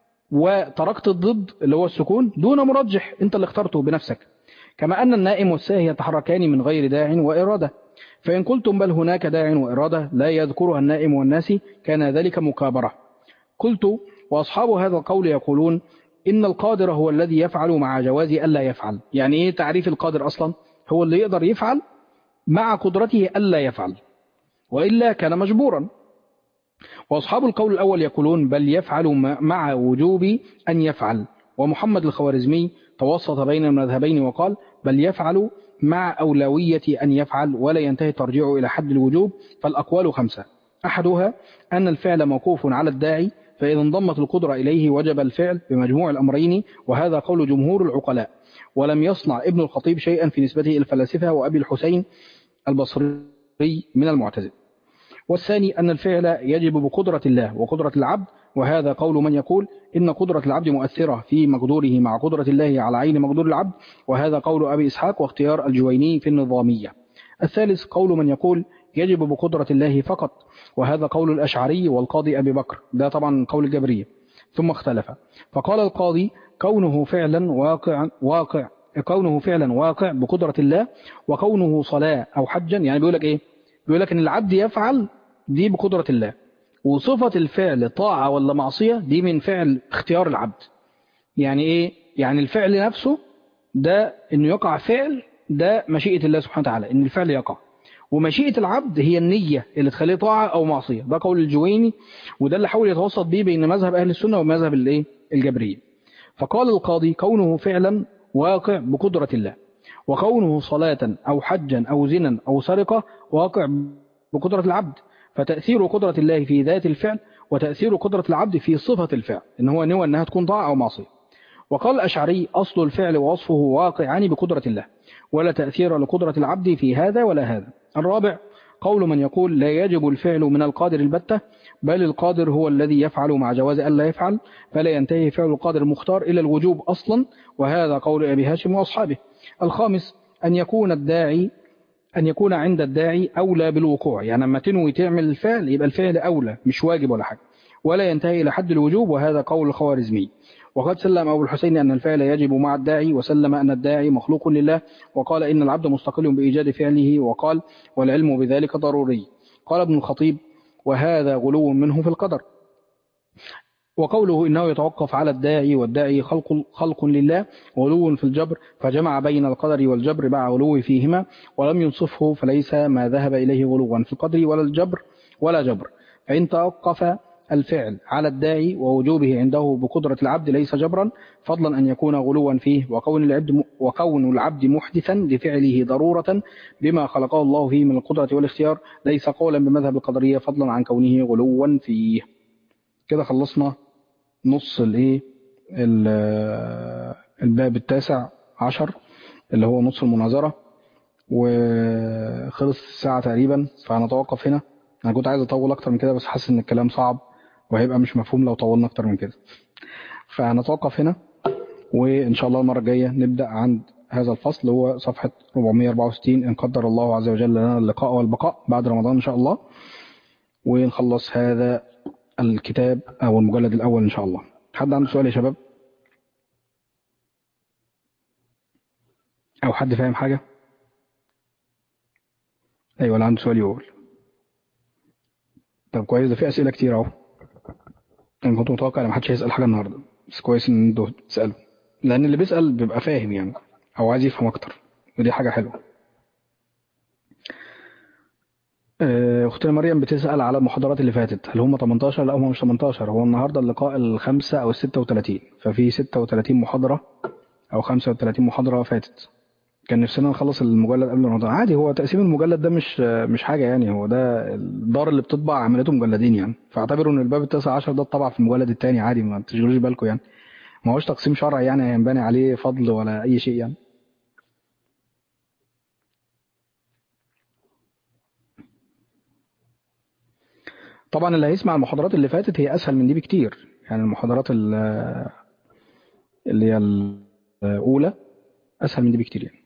وتركت الضد اللي هو السكون دون مرجح أنت اللي اخترته بنفسك كما أن النائم والساهي يتحركان من غير داع وإرادة فإن قلتم بل هناك داع وإرادة لا يذكرها النائم والناس كان ذلك مكابرة قلت وأصحاب هذا القول يقولون إن القادر هو الذي يفعل مع جواز ألا يفعل يعني إيه تعريف القادر أصلا هو اللي يقدر يفعل مع قدرته ألا يفعل وإلا كان مجبورا وأصحاب القول الأول يقولون بل يفعل مع وجوب أن يفعل ومحمد الخوارزمي توسط بين المذهبين وقال بل يفعل مع أولوية أن يفعل ولا ينتهي ترجيعه إلى حد الوجوب فالأقوال خمسة أحدها أن الفعل موقوف على الداعي فإذا انضمت القدرة إليه وجب الفعل بمجموع الأمرين وهذا قول جمهور العقلاء ولم يصنع ابن الخطيب شيئا في نسبته إلى الفلاسفة وأبي الحسين البصري من المعتزل والثاني أن الفعل يجب بقدرة الله وقدرة العبد وهذا قول من يقول إن قدرة العبد مؤثرة في مقدوره مع قدرة الله على عين مقدور العبد وهذا قول أبي إسحاق واختيار الجويني في النظامية الثالث قول من يقول يجب بقدرة الله فقط وهذا قول الأشعري والقاضي أبي بكر ده طبعا قول الجبرية ثم اختلف فقال القاضي كونه فعلا واقع واقع كونه فعلا واقع بقدرة الله وكونه صلاة أو حجا يعني بيقول لك إيه بيقول لك إن العبد يفعل دي بقدرة الله وصفة الفعل طاعة ولا معصية دي من فعل اختيار العبد يعني ايه يعني الفعل نفسه ده انه يقع فعل ده مشيئة الله سبحانه وتعالى ان الفعل يقع ومشيئة العبد هي النية اللي تخليه طاعة أو معصية ده قول الجويني وده اللي حاول يتوسط بيه بين مذهب أهل السنة ومذهب الايه الجبرية فقال القاضي كونه فعلا واقع بقدرة الله وكونه صلاة أو حجا أو زنا أو سرقة واقع بقدرة العبد فتأثير قدرة الله في ذات الفعل وتأثير قدرة العبد في صفة الفعل إن هو نوى أنها تكون طاعة أو معصية وقال الأشعري أصل الفعل ووصفه واقعان بقدرة الله ولا تأثير لقدرة العبد في هذا ولا هذا الرابع قول من يقول لا يجب الفعل من القادر البتة بل القادر هو الذي يفعل مع جواز ألا يفعل فلا ينتهي فعل القادر المختار إلى الوجوب أصلا وهذا قول أبي هاشم وأصحابه الخامس أن يكون الداعي أن يكون عند الداعي أولى بالوقوع يعني لما تنوي تعمل الفعل يبقى الفعل أولى مش واجب ولا حاجة ولا ينتهي إلى حد الوجوب وهذا قول الخوارزمي وقد سلم أبو الحسين أن الفعل يجب مع الداعي وسلم أن الداعي مخلوق لله وقال إن العبد مستقل بإيجاد فعله وقال والعلم بذلك ضروري قال ابن الخطيب وهذا غلو منه في القدر وقوله إنه يتوقف على الداعي والداعي خلق, خلق لله غلو في الجبر فجمع بين القدر والجبر مع غلو فيهما ولم ينصفه فليس ما ذهب إليه غلوا في القدر ولا الجبر ولا جبر فإن توقف الفعل على الداعي ووجوبه عنده بقدرة العبد ليس جبرا فضلا أن يكون غلوا فيه وكون العبد, وكون العبد محدثا لفعله ضرورة بما خلقه الله فيه من القدرة والاختيار ليس قولا بمذهب القدرية فضلا عن كونه غلوا فيه كده خلصنا نص الايه الباب التاسع عشر اللي هو نص المناظرة وخلص الساعة تقريبا فهنتوقف هنا انا كنت عايز اطول اكتر من كده بس حاسس ان الكلام صعب وهيبقى مش مفهوم لو طولنا اكتر من كده فهنتوقف هنا وان شاء الله المرة الجاية نبدأ عند هذا الفصل هو صفحة 464 إن قدر الله عز وجل لنا اللقاء والبقاء بعد رمضان إن شاء الله ونخلص هذا الكتاب أو المجلد الأول إن شاء الله حد عنده سؤال يا شباب أو حد فاهم حاجة أيوة اللي عنده سؤال يقول طب كويس ده في أسئلة كتير أهو أنا كنت متوقع إن محدش هيسأل حاجة النهاردة بس كويس إن انتوا تسألوا لأن اللي بيسأل بيبقى فاهم يعني أو عايز يفهم أكتر ودي حاجة حلوة اختنا مريم بتسأل على المحاضرات اللي فاتت هل هم 18 لا هم مش 18 هو النهاردة اللقاء الخمسة او ال 36 ففي 36 محاضرة او 35 محاضرة فاتت كان نفسنا نخلص المجلد قبل رمضان عادي هو تقسيم المجلد ده مش مش حاجة يعني هو ده الدار اللي بتطبع عملته مجلدين يعني فاعتبروا ان الباب التاسع عشر ده اتطبع في المجلد الثاني عادي ما تشغلوش بالكم يعني ما هوش تقسيم شرعي يعني ينبني عليه فضل ولا اي شيء يعني طبعا اللي هيسمع المحاضرات اللي فاتت هي اسهل من دي بكتير يعني المحاضرات اللي هي الاولى اسهل من دي بكتير يعني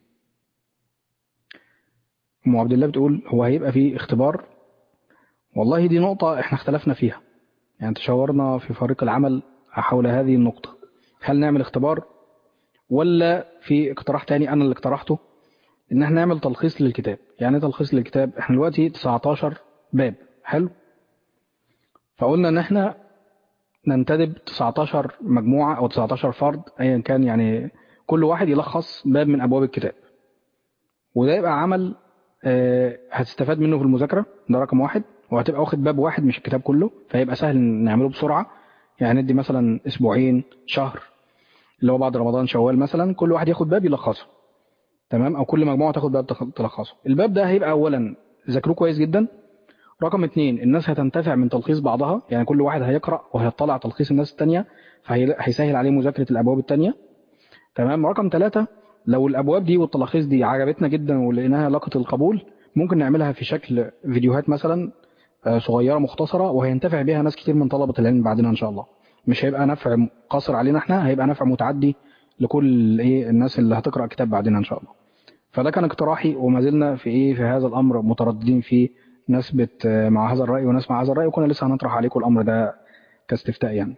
ام عبد الله بتقول هو هيبقى في اختبار والله دي نقطة احنا اختلفنا فيها يعني تشاورنا في فريق العمل حول هذه النقطة هل نعمل اختبار ولا في اقتراح تاني انا اللي اقترحته ان احنا نعمل تلخيص للكتاب يعني تلخيص للكتاب احنا دلوقتي 19 باب حلو فقلنا ان احنا ننتدب 19 مجموعة او 19 فرد ايا كان يعني كل واحد يلخص باب من ابواب الكتاب وده يبقى عمل هتستفاد منه في المذاكرة ده رقم واحد وهتبقى واخد باب واحد مش الكتاب كله فهيبقى سهل نعمله بسرعة يعني ندي مثلا اسبوعين شهر اللي هو بعد رمضان شوال مثلا كل واحد ياخد باب يلخصه تمام او كل مجموعة تاخد باب تلخصه الباب ده هيبقى اولا ذاكروه كويس جدا رقم اتنين الناس هتنتفع من تلخيص بعضها يعني كل واحد هيقرأ وهيطلع تلخيص الناس التانية فهيسهل عليه مذاكرة الأبواب التانية تمام رقم ثلاثة لو الأبواب دي والتلخيص دي عجبتنا جدا ولقيناها لاقت القبول ممكن نعملها في شكل فيديوهات مثلا صغيرة مختصرة وهينتفع بها ناس كتير من طلبة العلم بعدنا إن شاء الله مش هيبقى نفع قاصر علينا احنا هيبقى نفع متعدي لكل ايه الناس اللي هتقرأ كتاب بعدنا إن شاء الله فده كان اقتراحي وما زلنا في ايه في هذا الأمر مترددين فيه ناس بت مع هذا الرأي وناس مع هذا الرأي وكنا لسه هنطرح عليكم الأمر ده كاستفتاء يعني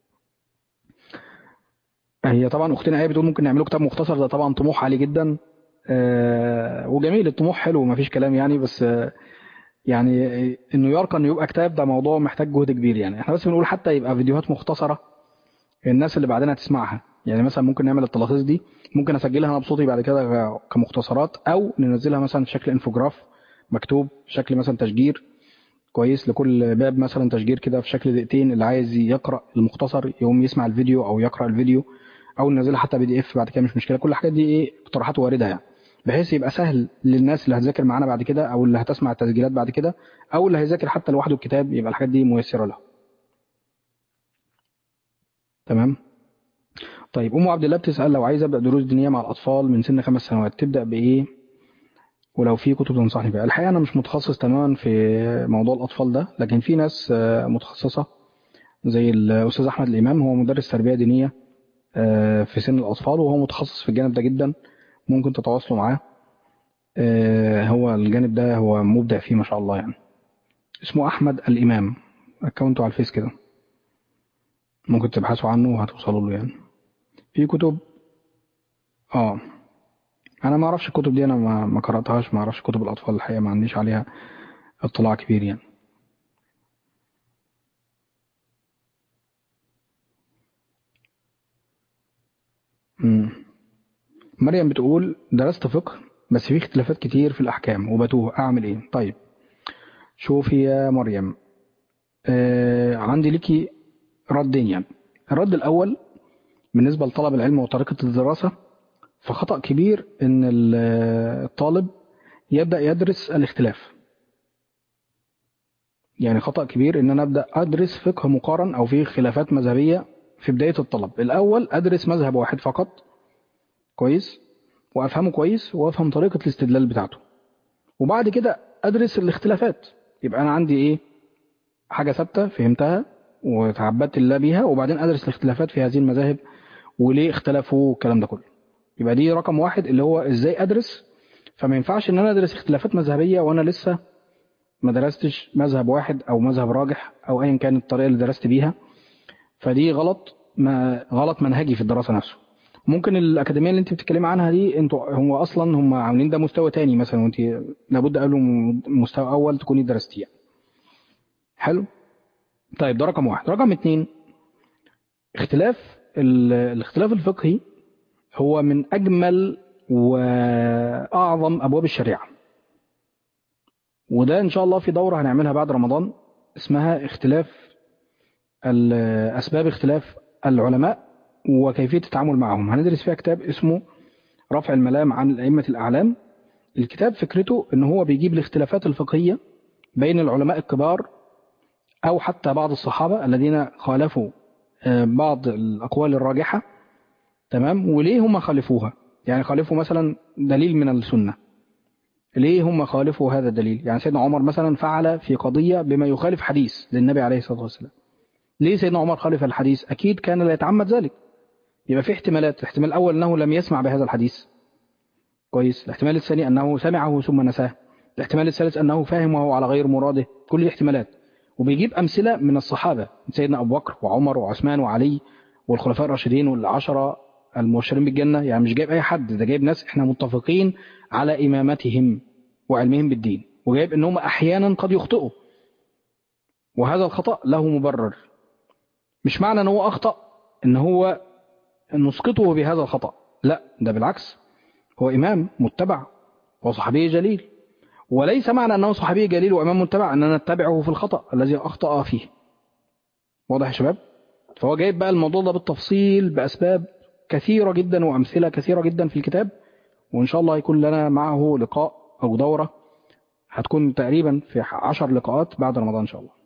هي طبعا أختنا آية بتقول ممكن نعمله كتاب مختصر ده طبعا طموح عالي جدا آه وجميل الطموح حلو مفيش كلام يعني بس آه يعني انه يرقى انه يبقى كتاب ده موضوع محتاج جهد كبير يعني احنا بس بنقول حتى يبقى فيديوهات مختصرة الناس اللي بعدين هتسمعها يعني مثلا ممكن نعمل التلخيص دي ممكن اسجلها انا بصوتي بعد كده كمختصرات او ننزلها مثلا في شكل انفوجراف مكتوب شكل مثلا تشجير كويس لكل باب مثلا تشجير كده في شكل دقيقتين اللي عايز يقرا المختصر يقوم يسمع الفيديو او يقرا الفيديو او ننزلها حتى بي دي اف بعد كده مش مشكله كل الحاجات دي ايه اقتراحات وارده يعني بحيث يبقى سهل للناس اللي هتذاكر معانا بعد كده او اللي هتسمع التسجيلات بعد كده او اللي هيذاكر حتى لوحده الكتاب يبقى الحاجات دي ميسره له تمام طيب ام عبد الله بتسال لو عايز ابدا دروس دينيه مع الاطفال من سن خمس سنوات تبدا بايه ولو في كتب تنصحني بها الحقيقه انا مش متخصص تماما في موضوع الاطفال ده لكن في ناس آه، متخصصه زي الاستاذ احمد الامام هو مدرس تربيه دينيه آه، في سن الاطفال وهو متخصص في الجانب ده جدا ممكن تتواصلوا معاه آه، هو الجانب ده هو مبدع فيه ما شاء الله يعني اسمه احمد الامام اكونته على الفيس كده ممكن تبحثوا عنه وهتوصلوا له يعني في كتب اه انا ما اعرفش الكتب دي انا ما ما قراتهاش ما اعرفش كتب الاطفال الحقيقه ما عنديش عليها اطلاع كبير يعني مم. مريم بتقول درست فقه بس في اختلافات كتير في الاحكام وبتوه اعمل ايه طيب شوفي يا مريم آه عندي ليكي ردين يعني الرد الاول بالنسبه لطلب العلم وطريقه الدراسه فخطأ كبير ان ال- الطالب يبدأ يدرس الاختلاف يعني خطأ كبير ان انا ابدأ ادرس فقه مقارن او فيه خلافات مذهبية في بداية الطلب الاول ادرس مذهب واحد فقط كويس وافهمه كويس وافهم طريقة الاستدلال بتاعته وبعد كده ادرس الاختلافات يبقى انا عندي ايه حاجة ثابتة فهمتها وتعبدت الله بيها وبعدين ادرس الاختلافات في هذه المذاهب وليه اختلفوا والكلام ده كله يبقى دي رقم واحد اللي هو ازاي ادرس فما ينفعش ان انا ادرس اختلافات مذهبيه وانا لسه ما درستش مذهب واحد او مذهب راجح او ايا كانت الطريقه اللي درست بيها فدي غلط ما غلط منهجي في الدراسه نفسه ممكن الاكاديميه اللي انت بتتكلمي عنها دي انتوا هو اصلا هم عاملين ده مستوى تاني مثلا وانت لابد قبله مستوى اول تكوني درستيه حلو طيب ده رقم واحد رقم اتنين اختلاف ال- الاختلاف الفقهي هو من أجمل وأعظم أبواب الشريعة وده إن شاء الله في دورة هنعملها بعد رمضان اسمها اختلاف ال- أسباب اختلاف العلماء وكيفية التعامل معهم هندرس فيها كتاب اسمه رفع الملام عن الأئمة الأعلام الكتاب فكرته إن هو بيجيب الاختلافات الفقهية بين العلماء الكبار أو حتى بعض الصحابة الذين خالفوا آه، بعض الأقوال الراجحة تمام وليه هم خالفوها يعني خالفوا مثلا دليل من السنة ليه هم خالفوا هذا الدليل يعني سيدنا عمر مثلا فعل في قضية بما يخالف حديث للنبي عليه الصلاة والسلام ليه سيدنا عمر خالف الحديث أكيد كان لا يتعمد ذلك يبقى في احتمالات الاحتمال الأول أنه لم يسمع بهذا الحديث كويس الاحتمال الثاني أنه سمعه ثم نساه الاحتمال الثالث أنه فاهم وهو على غير مراده كل دي احتمالات وبيجيب أمثلة من الصحابة سيدنا أبو بكر وعمر وعثمان وعلي والخلفاء الراشدين والعشرة المبشرين بالجنة يعني مش جايب أي حد ده جايب ناس احنا متفقين على إمامتهم وعلمهم بالدين وجايب إنهم أحيانا قد يخطئوا وهذا الخطأ له مبرر مش معنى ان هو اخطا ان هو نسقطه بهذا الخطا لا ده بالعكس هو امام متبع وصحابي جليل وليس معنى انه صحابي جليل وامام متبع اننا نتبعه في الخطا الذي اخطا فيه واضح يا شباب فهو جايب بقى الموضوع ده بالتفصيل باسباب كثيره جدا وامثله كثيره جدا في الكتاب وان شاء الله هيكون لنا معه لقاء او دوره هتكون تقريبا في عشر لقاءات بعد رمضان ان شاء الله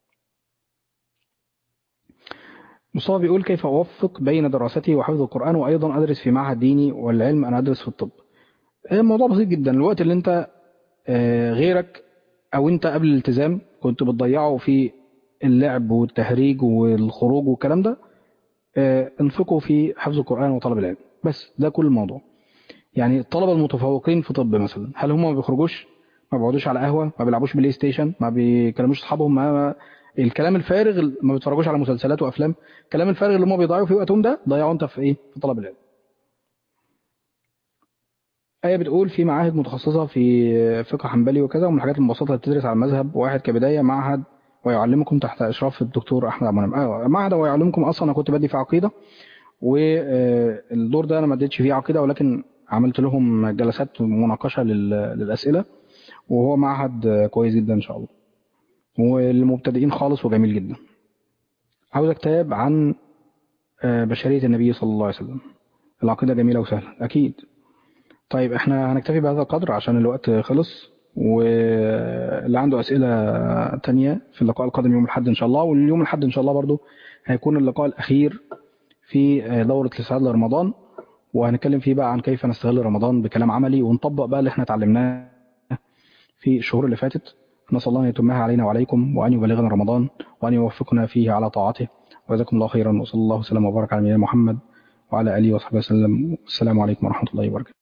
مصطفى بيقول كيف أوفق بين دراستي وحفظ القرآن وأيضا أدرس في معهد ديني والعلم أنا أدرس في الطب الموضوع بسيط جدا الوقت اللي أنت آه، غيرك أو أنت قبل الالتزام كنت بتضيعه في اللعب والتهريج والخروج والكلام ده آه، انفقه في حفظ القرآن وطلب العلم بس ده كل الموضوع يعني الطلبة المتفوقين في طب مثلا هل هم ما بيخرجوش ما بيقعدوش على قهوة ما بيلعبوش بلاي ستيشن ما بيكلموش اصحابهم ما الكلام الفارغ اللي ما بيتفرجوش على مسلسلات وافلام الكلام الفارغ اللي هم بيضيعوا فيه وقتهم ده ضيعوا انت في ايه في طلب العلم آية بتقول في معاهد متخصصة في فقه حنبلي وكذا ومن الحاجات المبسطة اللي بتدرس على المذهب واحد كبداية معهد ويعلمكم تحت إشراف الدكتور أحمد عبد المنعم آه معهد ويعلمكم أصلا أنا كنت بدي في عقيدة والدور ده أنا ما اديتش فيه عقيدة ولكن عملت لهم جلسات مناقشة لل- للأسئلة وهو معهد آه، كويس جدا ان شاء الله والمبتدئين خالص وجميل جدا عاوز كتاب عن آه، بشرية النبي صلى الله عليه وسلم العقيدة جميلة وسهلة أكيد طيب احنا هنكتفي بهذا القدر عشان الوقت خلص واللي عنده أسئلة تانية في اللقاء القادم يوم الأحد إن شاء الله واليوم الأحد إن شاء الله برضو هيكون اللقاء الأخير في دورة الاستعداد لرمضان وهنتكلم فيه بقى عن كيف نستغل رمضان بكلام عملي ونطبق بقى اللي احنا اتعلمناه في الشهور اللي فاتت نسأل الله أن يتمها علينا وعليكم وأن يبلغنا رمضان وأن يوفقنا فيه على طاعته وجزاكم الله خيرا وصلى الله وسلم وبارك على نبينا محمد وعلى آله وصحبه وسلم السلام عليكم ورحمة الله وبركاته